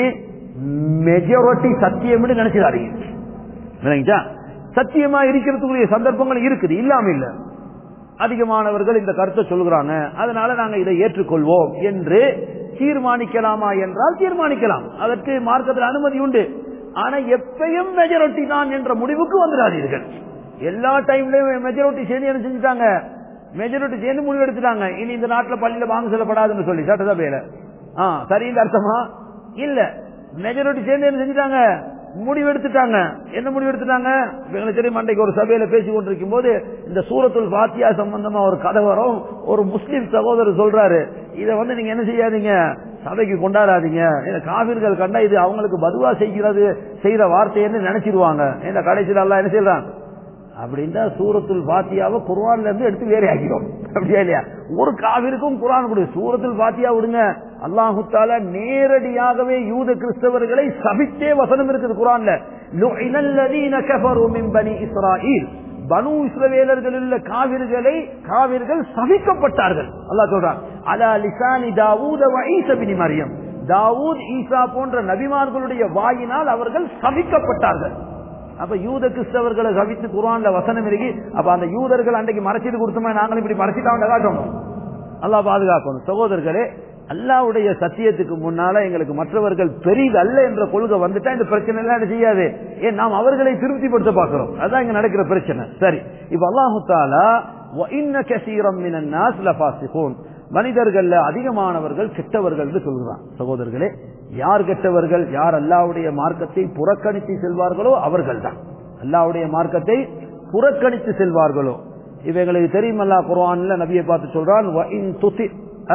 மெஜாரிட்டி சத்தியம் நினைச்சிடாதீங்க விளங்கிச்சா? சத்தியமா இருக்கிறதுக்குரிய சந்தர்ப்பங்கள் இருக்குது இல்லாம இல்ல அதிகமானவர்கள் இந்த கருத்தை சொல்கிறாங்க அதனால நாங்க இதை ஏற்றுக்கொள்வோம் என்று தீர்மானிக்கலாமா என்றால் தீர்மானிக்கலாம் அதற்கு மார்க்கத்தில் அனுமதி உண்டு ஆனா எப்பயும் மெஜாரிட்டி தான் என்ற முடிவுக்கு வந்துடாதீர்கள் எல்லா டைம்லயும் மெஜாரிட்டி சேர்ந்து என்ன செஞ்சுட்டாங்க மெஜாரிட்டி சேர்ந்து முடிவு எடுத்துட்டாங்க இனி இந்த நாட்டுல பள்ளியில வாங்க சொல்லப்படாதுன்னு சொல்லி சட்டசபையில ஆ சரின்னு அர்த்தமா இல்ல மெஜாரிட்டி சேர்ந்து என்ன செஞ்சுட்டாங்க முடிவு எடுத்துட்டாங்க என்ன முடிவு எடுத்துட்டாங்க இப்ப எங்களுக்கு தெரியும் அன்றைக்கு ஒரு சபையில பேசி கொண்டிருக்கும் போது இந்த சூரத்துல் பாத்தியா சம்பந்தமா ஒரு கதை வரும் ஒரு முஸ்லிம் சகோதரர் சொல்றாரு இதை வந்து நீங்க என்ன செய்யாதீங்க சபைக்கு கொண்டாடாதீங்க இந்த காவிர்கள் கண்டா இது அவங்களுக்கு பதுவா செய்கிறது செய்யற வார்த்தைன்னு நினைச்சிருவாங்க இந்த கடைசியில் எல்லாம் என்ன செய்யறாங்க அப்படின்னா சூரத்துல் பாத்தியாவை குர்ஆன்ல இருந்து எடுத்து வேற ஆக்கிறோம் அப்படியா இல்லையா ஒரு காவிற்கும் குர்ஆன் கொடு சூரத்துல் பாத்தியா விடுங்க அல்லாஹு தாலா நேரடியாகவே யூத கிறிஸ்தவர்களை சபித்தே வசனம் இருக்குது குர்ஆன்ல லுஇனல்லதீன கஃபரு மின் பனி இஸ்ராயீல் பனு இஸ்ரவேலர்கள் உள்ள காவிர்களை காவிர்கள் சபிக்கப்பட்டார்கள் அல்லாஹ் சொல்றான் அலா லிசானி தாவூத வ ஈசா பின் மரியம் தாவூத் ஈசா போன்ற நபிமார்களுடைய வாயினால் அவர்கள் சபிக்கப்பட்டார்கள் அப்ப யூத கிறிஸ்தவர்களை சவித்து குரான்ல வசனம் இருக்கு அப்ப அந்த யூதர்கள் அன்றைக்கு மறைச்சிட்டு கொடுத்தோமே நாங்களும் இப்படி மறைச்சிட்டாங்க காட்டணும் அல்லாஹ் பாதுகாக்கணும் சகோதரர்களே அல்லாவுடைய சத்தியத்துக்கு முன்னால எங்களுக்கு மற்றவர்கள் பெரிது அல்ல என்ற கொள்கை வந்துட்டா இந்த பிரச்சனை எல்லாம் என்ன செய்யாது ஏன் நாம் அவர்களை திருப்திப்படுத்த பார்க்கிறோம் அதான் இங்க நடக்கிற பிரச்சனை சரி இப்ப அல்லாஹு தாலா وَإِنَّ كَثِيرًا مِنَ النَّاسِ لَفَاسِقُونَ மனிதர்கள்ல அதிகமானவர்கள் கெட்டவர்கள் என்று சொல்கிறான் சகோதரர்களே யார் கெட்டவர்கள் யார் அல்லாவுடைய மார்க்கத்தை புறக்கணித்து செல்வார்களோ அவர்கள் தான் அல்லாவுடைய மார்க்கத்தை புறக்கணித்து செல்வார்களோ இவங்களுக்கு தெரியும் அல்லா குர்ஆன்ல நபியை பார்த்து சொல்றான் "வஇன் துதி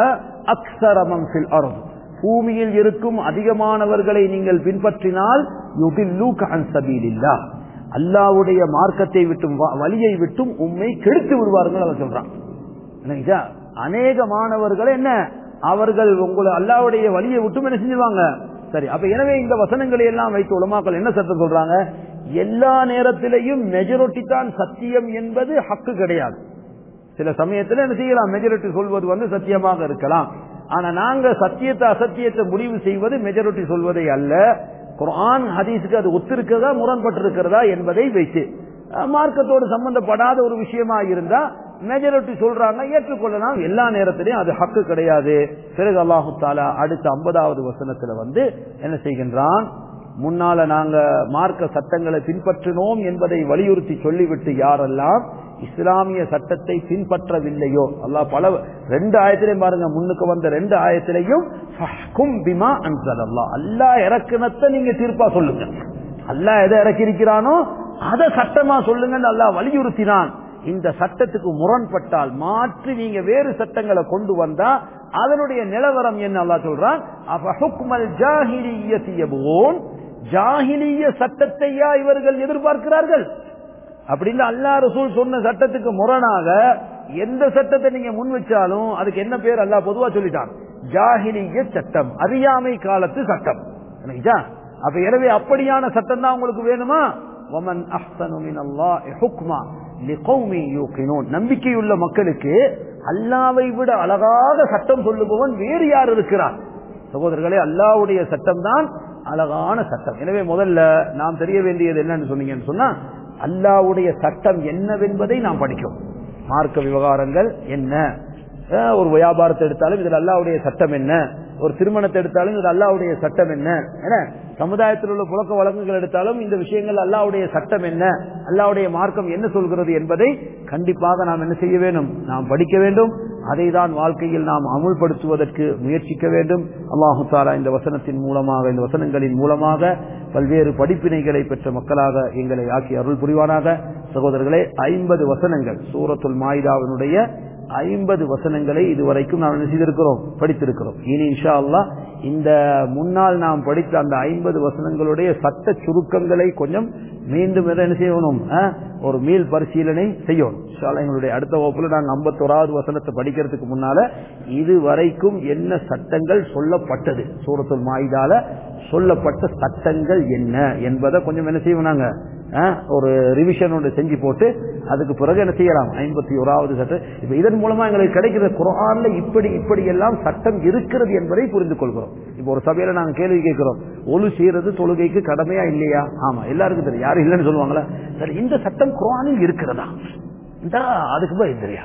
அக்ஸர மன் ஃபில் அர்த்." பூமியில் இருக்கும் அதிகமானவர்களை நீங்கள் பின்பற்றினால் யுதில்லூக அன் சபீலில்லாஹ் அல்லாவுடைய மார்க்கத்தை விட்டும் வ- வழியை விட்டும் உம்மை கெடுத்து விடுவார்கள் அவர் சொல்றான் இல்லைங்களா? அநேக மாணவர்கள் என்ன அவர்கள் உங்களை அல்லாவுடைய வழியை விட்டும் என்ன செஞ்சுவாங்க சரி அப்ப எனவே இந்த வசனங்களை எல்லாம் வைத்து உலமாக்கள் என்ன சட்டம் சொல்றாங்க எல்லா நேரத்திலையும் மெஜாரிட்டி தான் சத்தியம் என்பது ஹக்கு கிடையாது சில சமயத்துல என்ன செய்யலாம் மெஜாரிட்டி சொல்வது வந்து சத்தியமாக இருக்கலாம் ஆனா நாங்க சத்தியத்தை அசத்தியத்தை முடிவு செய்வது மெஜாரிட்டி சொல்வதை அல்ல குர்ஆன் ஹதீஸுக்கு அது ஒத்திருக்கிறதா முரண்பட்டிருக்கிறதா என்பதை வைத்து அஹ், மார்க்கத்தோடு சம்பந்தப்படாத ஒரு விஷயமா இருந்தா மெஜாரிட்டி சொல்றாங்க ஏற்றுக்கொள்ளலாம் எல்லா நேரத்திலையும் அது ஹக்கு கிடையாது பிறகு அல்லாஹு தாலா அடுத்த ஐம்பதாவது வசனத்துல வந்து என்ன செய்கின்றான் முன்னால நாங்க மார்க்க சட்டங்களை பின்பற்றினோம் என்பதை வலியுறுத்தி சொல்லிவிட்டு யாரெல்லாம் இஸ்லாமிய சட்டத்தை பின்பற்றவில்லையோ அல்லாஹ் பல ரெண்டு ஆயத்திலையும் பாருங்க முன்னுக்கு வந்த ரெண்டு ஆயத்திலையும் ஃபஹ்கும் பிமா அன்சலல்லாஹ் அல்லாஹ் இறக்குனத்தை நீங்க தீர்ப்பா சொல்லுங்க அல்லாஹ் எதை இறக்கி இருக்கிறானோ அதை சட்டமா சொல்லுங்கன்னு அல்லாஹ் வலியுறுத்தினான் இந்த சட்டத்துக்கு முரண்பட்டால் மாற்றி நீங்க வேறு சட்டங்களை கொண்டு வந்தா அதனுடைய நிலவரம் என்ன அல்லாஹ் சொல்றான் அப்ப ஹுக்மல் ஜாஹிலியத்தி யபூன் ஜாஹிலிய சட்டத்தையா இவர்கள் எதிர்பார்க்கிறார்கள் அப்படின்னு அல்லா ரசூல் சொன்ன சட்டத்துக்கு முரணாக எந்த சட்டத்தை நீங்க முன் வச்சாலும் அதுக்கு என்ன பேர் அல்லாஹ் பொதுவா சொல்லிட்டான் ஜாஹிலிய சட்டம் அறியாமை காலத்து சட்டம் சரிங்களா? அப்ப எனவே அப்படியான சட்டம் தான் உங்களுக்கு வேணுமா வமன் அஹ்சனு மினல்லாஹி ஹுக்மா லிகௌமி யூகினூன் நம்பிக்கையுள்ள மக்களுக்கு அல்லாவை விட அழகாக சட்டம் சொல்லுபவன் வேறு யார் இருக்கிறார் சகோதரர்களே அல்லாவுடைய சட்டம் தான் அழகான சட்டம் எனவே முதல்ல நாம் தெரிய வேண்டியது என்னன்னு சொன்னீங்கன்னு சொன்னா அல்லாவுடைய சட்டம் என்னவென்பதை நாம் படிக்கிறோம் மார்க்க விவகாரங்கள் என்ன அஹ் ஒரு வியாபாரத்தை எடுத்தாலும் இதில் அல்லாவுடைய சட்டம் என்ன ஒரு திருமணத்தை எடுத்தாலும் இது அல்லாவுடைய சட்டம் என்ன என்ன சமுதாயத்தில் உள்ள புழக்க வழக்குகள் எடுத்தாலும் இந்த விஷயங்கள் அல்லாவுடைய சட்டம் என்ன அல்லாவுடைய மார்க்கம் என்ன சொல்கிறது என்பதை கண்டிப்பாக நாம் என்ன செய்ய வேண்டும் நாம் படிக்க வேண்டும் அதை தான் வாழ்க்கையில் நாம் அமுல்படுத்துவதற்கு முயற்சிக்க வேண்டும் அல்லாஹு தாலா இந்த வசனத்தின் மூலமாக இந்த வசனங்களின் மூலமாக பல்வேறு படிப்பினைகளை பெற்ற மக்களாக எங்களை ஆக்கி அருள் புரிவானாக சகோதரர்களே ஐம்பது வசனங்கள் சூரத்துல் மாயிதாவினுடைய ஐம்பது வசனங்களை இதுவரைக்கும் நாம் என்ன செய்திருக்கிறோம் படித்திருக்கிறோம் இனி இன்ஷா அல்லாஹ் இந்த முன்னால் நாம் படித்த அந்த ஐம்பது வசனங்களுடைய சட்ட சுருக்கங்களை கொஞ்சம் மீண்டும் என்ன செய்யணும் அஹ், ஒரு மீள் பரிசீலனை செய்யணும் இன்ஷா அல்லாஹ் எங்களுடைய அடுத்த வகுப்புல நாங்கள் ஐம்பத்தோராவது வசனத்தை படிக்கிறதுக்கு முன்னால இது வரைக்கும் என்ன சட்டங்கள் சொல்லப்பட்டது சூரத்துல் மாயிதால சொல்லப்பட்ட சட்டங்கள் என்ன என்பதை கொஞ்சம் என்ன செய்வோம் நாங்க அஹ், ஒரு ரிவிஷன் ஒன்று செஞ்சு போட்டு அதுக்கு பிறகு என்ன செய்யலாம் ஐம்பத்தி ஓராவது சட்டம் இப்ப இதன் மூலமா எங்களுக்கு கிடைக்கிற குரான்ல இப்படி இப்படி எல்லாம் சட்டம் இருக்கிறது என்பதை புரிந்து கொள்கிறோம் இப்ப ஒரு சபையில நாங்க கேள்வி கேட்கிறோம் ஒழு செய்யறது தொழுகைக்கு கடமையா இல்லையா ஆமா எல்லாருக்கும் தெரியும் யாரும் இல்லைன்னு சொல்லுவாங்களா சரி இந்த சட்டம் குரானில் இருக்கிறதா இந்த அதுக்கு போய் தெரியா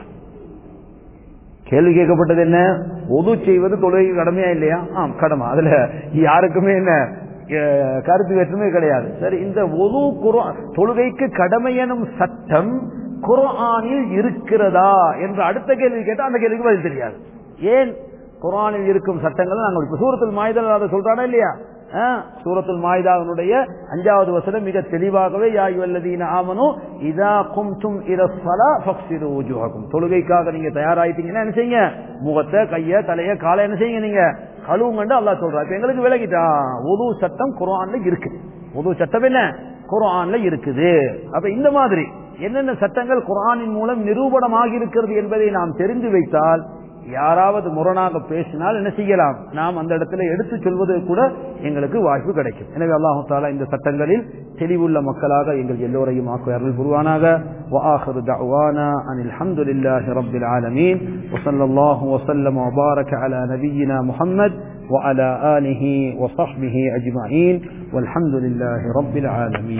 கேள்வி கேட்கப்பட்டது என்ன ஒது செய்வது தொழுகை கடமையா இல்லையா ஆம் கடமை அதுல யாருக்குமே என்ன அஹ், கருத்து வேற்றுமே கிடையாது சரி இந்த ஒது குர்ஆன் தொழுகைக்கு கடமை எனும் சட்டம் குர்ஆனில் இருக்கிறதா என்ற அடுத்த கேள்வி கேட்டா அந்த கேள்விக்கு பதில் தெரியாது ஏன் குர்ஆனில் இருக்கும் சட்டங்கள் நாங்கள் இப்ப சூரத்துல் மாயுதல் அதை சொல்றானா இல்லையா அஹ், சூரத்துல் மாயுதாவினுடைய அஞ்சாவது வசனம் மிக தெளிவாகவே யாயுவல்லதீன ஆமனு இதா கும்தும் இரஸ்ஸலா ஃபக்ஸிரு wujuhakum தொழுகைக்காக நீங்க தயாராயிட்டீங்கன்னா என்ன செய்யுங்க முகத்தை கைய தலைய காலை என்ன செய்யுங்க நீங்க கழுவுங்கன்னு அல்லாஹ் சொல்றாரு இப்ப எங்களுக்கு விலகிட்டா உது சட்டம் குர்ஆன்ல இருக்கு உது சட்டம் என்ன குர்ஆன்ல இருக்குது அப்ப இந்த மாதிரி என்னென்ன சட்டங்கள் குர்ஆனின் மூலம் நிரூபணமாகி இருக்கிறது என்பதை நாம் தெரிந்து வைத்தால் யாராவது முரணாக பேசினால் என்ன செய்யலாம் நாம் அந்த இடத்துல எடுத்து சொல்வது கூட எங்களுக்கு வாய்ப்பு கிடைக்கும் எனவே அல்லாஹு தாலா இந்த சட்டங்களில் தெளிவுள்ள மக்களாக எங்கள் எல்லோரையும் ஆக்கு அருள் புரிவானாக وآخر دعوانا أن الحمد لله رب العالمين وصلى الله وسلم وبارك على نبينا محمد وعلى آله وصحبه أجمعين والحمد لله رب العالمين